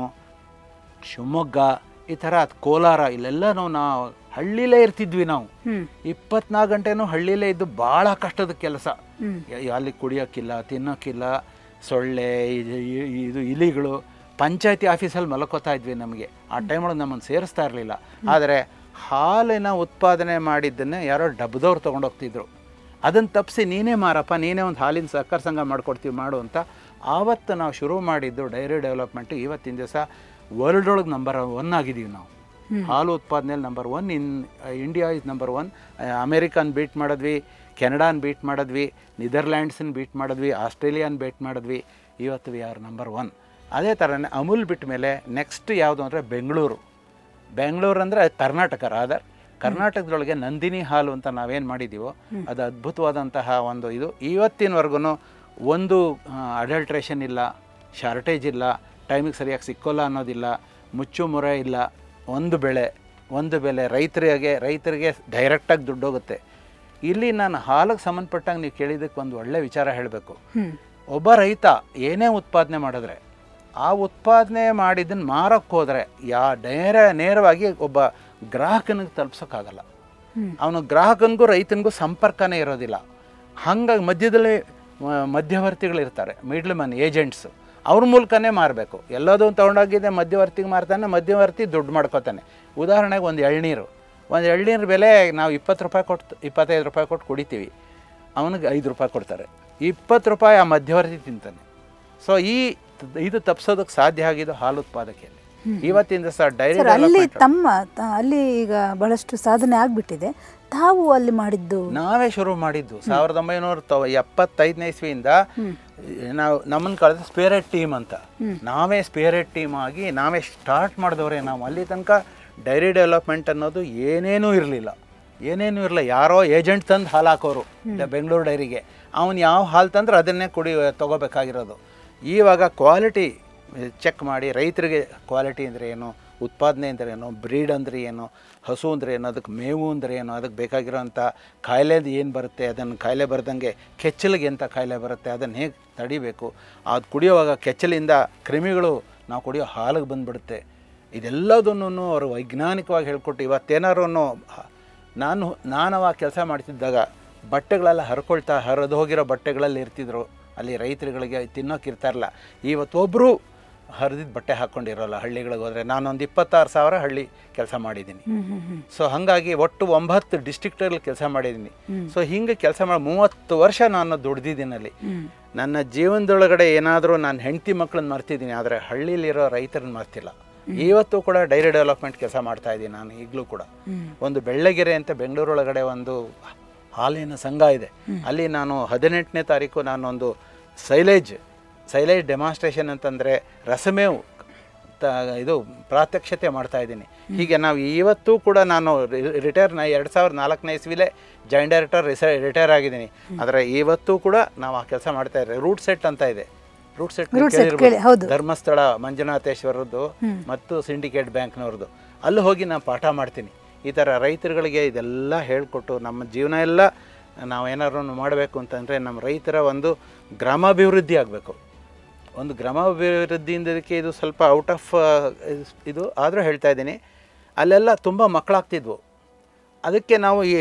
ಶಿವಮೊಗ್ಗ ಈ ಥರ ಕೋಲಾರ ಇಲ್ಲೆಲ್ಲನೂ ನಾವು ಹಳ್ಳಿಲೇ ಇರ್ತಿದ್ವಿ ನಾವು ಹ್ಮ್. ಇಪ್ಪತ್ನಾಲ್ಕು ಗಂಟೆನೂ ಹಳ್ಳಿಲೇ ಇದ್ದು ಭಾಳ ಕಷ್ಟದ ಕೆಲಸ ಹ್ಮ್. ಅಲ್ಲಿ ಕುಡಿಯೋಕ್ಕಿಲ್ಲ ತಿನ್ನೋಕ್ಕಿಲ್ಲ ಸೊಳ್ಳೆ ಇದು ಇದು ಇಲಿಗಳು ಪಂಚಾಯತಿ ಆಫೀಸಲ್ಲಿ ಮಲ್ಕೋತಾ ಇದ್ವಿ ನಮಗೆ ಆ ಟೈಮೊಳಗೆ ನಮ್ಮನ್ನು ಸೇರಿಸ್ತಾ ಇರಲಿಲ್ಲ ಆದರೆ ಹಾಲಿನ ಉತ್ಪಾದನೆ ಮಾಡಿದ್ದನ್ನೇ ಯಾರೋ ಡಬ್ಬದವ್ರು ತೊಗೊಂಡೋಗ್ತಿದ್ರು ಅದನ್ನು ತಪ್ಪಿಸಿ ನೀನೇ ಮಾರಪ್ಪ ನೀನೇ ಒಂದು ಹಾಲಿನ ಸಹಕಾರ ಸಂಘ ಮಾಡ್ಕೊಡ್ತೀವಿ ಮಾಡು ಅಂತ ಆವತ್ತು ನಾವು ಶುರು ಮಾಡಿದ್ದು ಡೈರಿ ಡೆವಲಪ್ಮೆಂಟು ಇವತ್ತಿನ ದಿವಸ ವರ್ಲ್ಡ್ ಒಳಗೆ ನಂಬರ್ ಒನ್ ಆಗಿದ್ದೀವಿ ನಾವು ಹಾಲು ಉತ್ಪಾದನೆಯಲ್ಲಿ number one in India is number one American beat ಮಾಡಿದ್ವಿ ಕೆನಡಾನ್ ಬೀಟ್ ಮಾಡಿದ್ವಿ ನಿದರ್ಲ್ಯಾಂಡ್ಸನ್ನ ಬೀಟ್ ಮಾಡಿದ್ವಿ ಆಸ್ಟ್ರೇಲಿಯಾನ್ ಬೀಟ್ ಮಾಡಿದ್ವಿ ಇವತ್ತು ವಿ ಆರ್ ನಂಬರ್ ಒನ್ ಅದೇ ಥರನೇ ಅಮೂಲ್ ಬಿಟ್ಟ ಮೇಲೆ ನೆಕ್ಸ್ಟ್ ಯಾವುದು ಅಂದರೆ ಬೆಂಗಳೂರು ಬೆಂಗಳೂರು ಅಂದರೆ ಅರ್ನಾಟಕ ರಾದರ್ ಕರ್ನಾಟಕದೊಳಗೆ ನಂದಿನಿ ಹಾಲು ಅಂತ ನಾವೇನು ಮಾಡಿದ್ದೀವೋ ಅದು ಅದ್ಭುತವಾದಂತಹ ಒಂದು ಇದು ಇವತ್ತಿನವರೆಗೂ ಒಂದು ಅಡಲ್ಟ್ರೇಷನ್ ಇಲ್ಲ ಶಾರ್ಟೇಜ್ ಇಲ್ಲ ಟೈಮಿಗೆ ಸರಿಯಾಗಿ ಸಿಕ್ಕೋಲ್ಲ ಅನ್ನೋದಿಲ್ಲ ಮುಚ್ಚು ಮುರೆ ಇಲ್ಲ ಒಂದು ಬೆಳೆ ಒಂದು ಬೆಲೆ ರೈತರಿಗೆ ರೈತರಿಗೆ ಡೈರೆಕ್ಟಾಗಿ ದುಡ್ಡು ಹೋಗುತ್ತೆ ಇಲ್ಲಿ ನಾನು ಹಾಲಿಗೆ ಸಂಬಂಧಪಟ್ಟಂಗೆ ನೀವು ಕೇಳಿದ್ದಕ್ಕೆ ಒಂದು ಒಳ್ಳೆ ವಿಚಾರ ಹೇಳಬೇಕು ಹ್ಮ್ ಒಬ್ಬ ರೈತ ಏನೇ ಉತ್ಪಾದನೆ ಮಾಡಿದ್ರೆ ಆ ಉತ್ಪಾದನೆ ಮಾಡಿದ್ದನ್ನು ಮಾರಕ್ಕೆ ಹೋದರೆ ಯಾ ನೇರ ನೇರವಾಗಿ ಒಬ್ಬ ಗ್ರಾಹಕನಿಗೆ ತಲುಪ್ಸೋಕ್ಕಾಗಲ್ಲ ಹ್ಮ್. ಅವನು ಗ್ರಾಹಕನಿಗೂ ರೈತನಿಗೂ ಸಂಪರ್ಕನೇ ಇರೋದಿಲ್ಲ ಹಾಗಾಗಿ ಮಧ್ಯದಲ್ಲಿ ಮ- ಮಧ್ಯವರ್ತಿಗಳಿರ್ತಾರೆ ಮಿಡ್ಲ್ ಮನ್ ಏಜೆಂಟ್ಸು ಅವ್ರ ಮೂಲಕನೇ ಮಾರಬೇಕು ಎಲ್ಲದೂ ತೊಗೊಂಡೋಗಿದೆ ಮಧ್ಯವರ್ತಿಗೆ ಮಾರ್ತಾನೆ ಮಧ್ಯವರ್ತಿ ದುಡ್ಡು ಮಾಡ್ಕೋತಾನೆ ಉದಾಹರಣೆಗೆ ಒಂದು ಎಳ್ನೀರು ಒಂದು ಎಳ್ನೀರು ಬೆಲೆ ನಾವು ಇಪ್ಪತ್ತು ರೂಪಾಯಿ ಕೊಟ್ಟು ಇಪ್ಪತ್ತೈದು ರೂಪಾಯಿ ಕೊಟ್ಟು ಕುಡಿತೀವಿ ಅವನಿಗೆ ಐದು ರೂಪಾಯಿ ಕೊಡ್ತಾರೆ ಇಪ್ಪತ್ತು ರೂಪಾಯಿ ಆ ಮಧ್ಯವರ್ತಿ ತಿಂತಾನೆ ಸೊ ಈ ಇದು ತಪ್ಪಿಸೋದಕ್ಕೆ ಸಾಧ್ಯ ಆಗಿದ್ದು ಹಾಲು ಉತ್ಪಾದಕೆಯಲ್ಲಿ ಇವತ್ತಿಂದ ಸಹ ಡೈರಿ ಸರ್ ಅಲ್ಲಿ ತಮ್ಮ ತ- ಅಲ್ಲಿ ಈಗ ಬಹಳಷ್ಟು ಸಾಧನೆ ಆಗ್ಬಿಟ್ಟಿದೆ ತಾವು ಅಲ್ಲಿ ಮಾಡಿದ್ದು ನಾವೇ ಶುರು ಮಾಡಿದ್ದು ಸಾವಿರದ ಒಂಬೈನೂರ ತೊ ಎಪ್ಪತ್ತೈದನೇ ಇಸ್ವಿಯಿಂದ ನಾವು ನಮ್ಮನ್ನು ಕಳೆದ ಸ್ಪಿರಿಟ್ ಟೀಮ್ ಅಂತ ನಾವೇ ಸ್ಪಿರಿಟ್ ಟೀಮ್ ಆಗಿ ನಾವೇ ಸ್ಟಾರ್ಟ್ ಮಾಡಿದವ್ರೆ ನಾವು ಅಲ್ಲಿ ತನಕ ಡೈರಿ ಡೆವಲಪ್ಮೆಂಟ್ ಅನ್ನೋದು ಏನೇನೂ ಇರಲಿಲ್ಲ ಏನೇನೂ ಇರಲಿಲ್ಲ ಯಾರೋ ಏಜೆಂಟ್ ತಂದು ಹಾಲು ಹಾಕೋರು ಬೆಂಗಳೂರು ಡೈರಿಗೆ ಅವನು ಯಾವ ಹಾಲು ತಂದ್ರೆ ಅದನ್ನೇ ಕುಡಿ ತೊಗೋಬೇಕಾಗಿರೋದು ಇವಾಗ ಕ್ವಾಲಿಟಿ ಚೆಕ್ ಮಾಡಿ ರೈತರಿಗೆ ಕ್ವಾಲಿಟಿ ಅಂದರೆ ಏನು ಉತ್ಪಾದನೆ ಅಂದರೆ ಏನು ಬ್ರೀಡ್ ಅಂದರೆ ಏನು ಹಸು ಅಂದರೆ ಏನು ಅದಕ್ಕೆ ಮೇವು ಅಂದರೆ ಏನು ಅದಕ್ಕೆ ಬೇಕಾಗಿರೋಂಥ ಕಾಯಿಲೆದು ಏನು ಬರುತ್ತೆ ಅದನ್ನು ಕಾಯಿಲೆ ಬರ್ದಂಗೆ ಕೆಚ್ಚಲಿಗೆ ಎಂಥ ಕಾಯಿಲೆ ಬರುತ್ತೆ ಅದನ್ನು ಹೇಗೆ ತಡಿಬೇಕು ಅದು ಕುಡಿಯೋವಾಗ ಕೆಚ್ಚಲಿಂದ ಕ್ರಿಮಿಗಳು ನಾವು ಕುಡಿಯೋ ಹಾಲಿಗೆ ಬಂದುಬಿಡುತ್ತೆ ಇದೆಲ್ಲದನ್ನು ಅವರು ವೈಜ್ಞಾನಿಕವಾಗಿ ಹೇಳ್ಕೊಟ್ಟು ಇವತ್ತೇನಾರು ನಾನು ನಾನು ಅವಾಗ ಕೆಲಸ ಮಾಡ್ತಿದ್ದಾಗ ಬಟ್ಟೆಗಳೆಲ್ಲ ಹರ್ಕೊಳ್ತಾ ಹರಿದು ಹೋಗಿರೋ ಬಟ್ಟೆಗಳಲ್ಲಿ ಇರ್ತಿದ್ರು ಅಲ್ಲಿ ರೈತರುಗಳಿಗೆ ತಿನ್ನೋಕೆ ಇರ್ತಾರಲ್ಲ ಇವತ್ತೊಬ್ಬರು ಹರಿದಿದ್ದ ಬಟ್ಟೆ ಹಾಕ್ಕೊಂಡಿರೋಲ್ಲ ಹಳ್ಳಿಗಳಿಗೆ ಹೋದರೆ ನಾನೊಂದು ಇಪ್ಪತ್ತಾರು ಸಾವಿರ ಹಳ್ಳಿ ಕೆಲಸ ಮಾಡಿದ್ದೀನಿ ಹ್ಮ್ ಹ್ಮ್ ಹ್ಮ್ ಸೊ ಹಾಗಾಗಿ ಒಟ್ಟು ಒಂಬತ್ತು ಡಿಸ್ಟ್ರಿಕ್ಟಲ್ಲಿ ಕೆಲಸ ಮಾಡಿದ್ದೀನಿ ಸೊ ಹಿಂಗೆ ಕೆಲಸ ಮಾಡಿ ಮೂವತ್ತು ವರ್ಷ ನಾನು ದುಡ್ದಿದ್ದೀನಿ ಅಲ್ಲಿ ಹ್ಮ್ ನನ್ನ ಜೀವನದೊಳಗಡೆ ಏನಾದರೂ ನಾನು ಹೆಂಡತಿ ಮಕ್ಕಳನ್ನ ಮರ್ತಿದ್ದೀನಿ ಆದರೆ ಹಳ್ಳಿಲಿರೋ ರೈತರನ್ನ ಮರ್ತಿಲ್ಲ ಇವತ್ತು ಕೂಡ ಡೈರಿ ಡೆವಲಪ್ಮೆಂಟ್ ಕೆಲಸ ಮಾಡ್ತಾ ಇದ್ದೀನಿ ನಾನು ಈಗಲೂ ಕೂಡ ಹ್ಮ್ ಒಂದು ಬೆಳ್ಳಗೆರೆ ಅಂತ ಬೆಂಗಳೂರೊಳಗಡೆ ಒಂದು ಹಾಲಿನ ಸಂಘ ಇದೆ ಅಲ್ಲಿ ನಾನು ಹದಿನೆಂಟನೇ ತಾರೀಕು ನಾನೊಂದು ಸೈಲೇಜ್ ಸೈಲೇಜ್ ಡೆಮಾನ್ಸ್ಟ್ರೇಷನ್ ಅಂತಂದರೆ ರಸಮೇವು ತ ಇದು ಪ್ರಾತ್ಯಕ್ಷತೆ ಮಾಡ್ತಾ ಇದ್ದೀನಿ ಹೀಗೆ ನಾವು ಇವತ್ತು ಕೂಡ ನಾನು ರಿಟೈರ್ ನಾ ಎರಡು ಸಾವಿರದ ನಾಲ್ಕನೇ ಇಸ್ವಿಲೇ ಜಾಯಿಂಟ್ ಡೈರೆಕ್ಟರ್ ರಿಸ ರಿಟೈರ್ ಆಗಿದ್ದೀನಿ ಆದರೆ ಇವತ್ತು ಕೂಡ ನಾವು ಆ ಕೆಲಸ ಮಾಡ್ತಾ ಇದ್ದೀವಿ ರೂಟ್ ಸೆಟ್ ಅಂತ ಇದೆ ರೂಟ್ ಸೆಟ್ Root set ಕೇಳಿ, ಹೌದು. ಧರ್ಮಸ್ಥಳ ಮಂಜುನಾಥೇಶ್ವರದ್ದು ಮತ್ತು ಸಿಂಡಿಕೇಟ್ ಬ್ಯಾಂಕ್ನವ್ರದ್ದು ಅಲ್ಲಿ ಹೋಗಿ ನಾನು ಪಾಠ ಮಾಡ್ತೀನಿ ಈ ಥರ ರೈತರುಗಳಿಗೆ ಇದೆಲ್ಲ ಹೇಳಿಕೊಟ್ಟು ನಮ್ಮ ಜೀವನ ಎಲ್ಲ ನಾವು ಏನಾದ್ರು ಮಾಡಬೇಕು ಅಂತಂದರೆ ನಮ್ಮ ರೈತರ ಒಂದು ಗ್ರಾಮಾಭಿವೃದ್ಧಿ ಆಗಬೇಕು ಒಂದು ಗ್ರಾಮಾಭಿವೃದ್ಧಿಯಿಂದಕ್ಕೆ ಇದು ಸ್ವಲ್ಪ ಔಟ್ ಆಫ್ ಇದು ಆದರೂ ಹೇಳ್ತಾ ಇದ್ದೀನಿ ಅಲ್ಲೆಲ್ಲ ತುಂಬ ಮಕ್ಕಳಾಗ್ತಿದ್ವು ಅದಕ್ಕೆ ನಾವು ಈ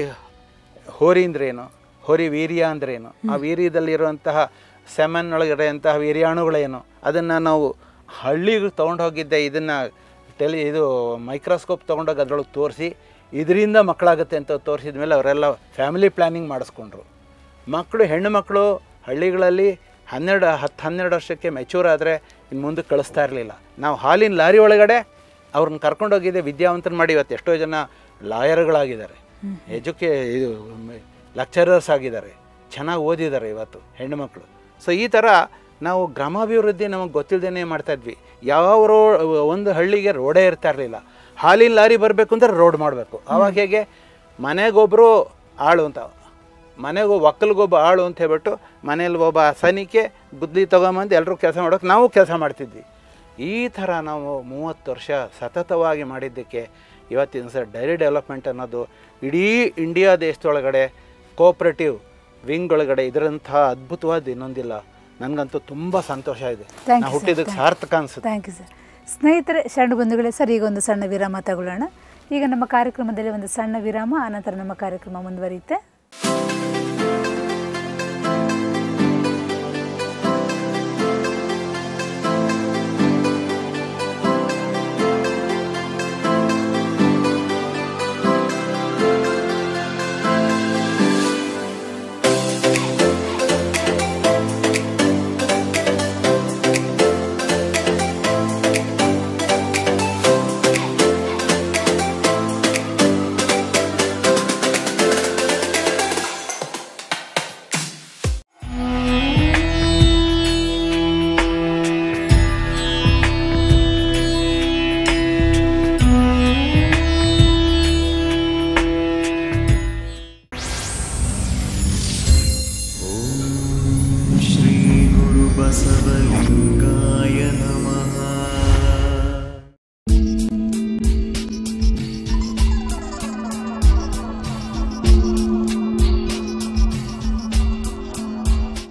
ಹೋರಿ ಅಂದ್ರೇನು ಹೋರಿ ವೀರ್ಯ ಅಂದ್ರೇನು ಆ ವೀರ್ಯದಲ್ಲಿರುವಂತಹ ಸೆಮನ್ ಒಳಗಡೆ ಅಂತಹ ವೀರ್ಯಾಣುಗಳೇನು ಅದನ್ನು ನಾವು ಹಳ್ಳಿಗೆ ತೊಗೊಂಡು ಹೋಗಿದ್ದೆ ಇದನ್ನು ಟೆಲಿ ಇದು ಮೈಕ್ರೋಸ್ಕೋಪ್ ತೊಗೊಂಡೋಗಿ ಅದರೊಳಗೆ ತೋರಿಸಿ ಇದರಿಂದ ಮಕ್ಕಳಾಗುತ್ತೆ ಅಂತ ತೋರಿಸಿದ ಮೇಲೆ ಅವರೆಲ್ಲ ಫ್ಯಾಮಿಲಿ ಪ್ಲ್ಯಾನಿಂಗ್ ಮಾಡಿಸ್ಕೊಂಡ್ರು ಮಕ್ಕಳು ಹೆಣ್ಣು ಮಕ್ಕಳು ಹಳ್ಳಿಗಳಲ್ಲಿ ಹನ್ನೆರಡು ಹತ್ತು ಹನ್ನೆರಡು ವರ್ಷಕ್ಕೆ ಮೆಚೂರ್ ಆದರೆ ಇನ್ನು ಮುಂದಕ್ಕೆ ಕಳಿಸ್ತಾ ಇರಲಿಲ್ಲ ನಾವು ಹಾಲಿನ ಲಾರಿ ಒಳಗಡೆ ಅವ್ರನ್ನ ಕರ್ಕೊಂಡೋಗಿದ್ದೆ ವಿದ್ಯಾವಂತನ ಮಾಡಿ ಇವತ್ತು ಎಷ್ಟೋ ಜನ ಲಾಯರ್ಗಳಾಗಿದ್ದಾರೆ ಎಜುಕೇ ಇದು ಲೆಕ್ಚರರ್ಸ್ ಆಗಿದ್ದಾರೆ ಚೆನ್ನಾಗಿ ಓದಿದ್ದಾರೆ ಇವತ್ತು ಹೆಣ್ಣು ಮಕ್ಕಳು ಸೊ ಈ ಥರ ನಾವು ಗ್ರಾಮಾಭಿವೃದ್ಧಿ ನಮಗೆ ಗೊತ್ತಿಲ್ಲದೇ ಮಾಡ್ತಾಯಿದ್ವಿ ಯಾವ ರೋ ಒಂದು ಹಳ್ಳಿಗೆ ರೋಡೇ ಇರ್ತಾ ಇರಲಿಲ್ಲ ಹಾಲಿನ ಲಾರಿ ಬರಬೇಕು ಅಂದ್ರೆ ರೋಡ್ ಮಾಡಬೇಕು ಆವಾಗ ಹೇಗೆ ಮನೆಗೊಬ್ಬರು ಆಳು ಅಂತ ಮನೆಗೂ ಒಕ್ಕಲಿಗೊಬ್ಬ ಆಳು ಅಂತ ಹೇಳ್ಬಿಟ್ಟು ಮನೇಲಿ ಒಬ್ಬ ಸನಿಕೆ ಗುದ್ಲಿ ತೊಗೊಂಬಂದು ಎಲ್ಲರೂ ಕೆಲಸ ಮಾಡೋಕೆ ನಾವು ಕೆಲಸ ಮಾಡ್ತಿದ್ವಿ ಈ ಥರ ನಾವು ಮೂವತ್ತು ವರ್ಷ ಸತತವಾಗಿ ಮಾಡಿದ್ದಕ್ಕೆ ಇವತ್ತಿನ ಸರ್ ಡೈರಿ ಡೆವಲಪ್ಮೆಂಟ್ ಅನ್ನೋದು ಇಡೀ ಇಂಡಿಯಾ ದೇಶದೊಳಗಡೆ ಕೋಪ್ರೇಟಿವ್ ವಿಂಗ್ ಒಳಗಡೆ ಇದರಂಥ ಅದ್ಭುತವಾದ ಇನ್ನೊಂದಿಲ್ಲ ನನಗಂತೂ ತುಂಬ ಸಂತೋಷ ಇದೆ Thank you, ನಾ sir. ಹುಟ್ಟಿದ್ದಕ್ಕೆ ಸಾರ್ಥಕ ಅನಿಸುತ್ತೆ ಥ್ಯಾಂಕ್ ಯು ಸರ್ ಸ್ನೇಹಿತರೆ ಶರಣ ಬಂಧುಗಳೇ ಸರ್ ಈಗ ಒಂದು ಸಣ್ಣ ವಿರಾಮ ತಗೊಳ್ಳೋಣ ಈಗ ನಮ್ಮ ಕಾರ್ಯಕ್ರಮದಲ್ಲಿ ಒಂದು ಸಣ್ಣ ವಿರಾಮ ಆನಂತರ ನಮ್ಮ ಕಾರ್ಯಕ್ರಮ ಮುಂದುವರಿಯುತ್ತೆ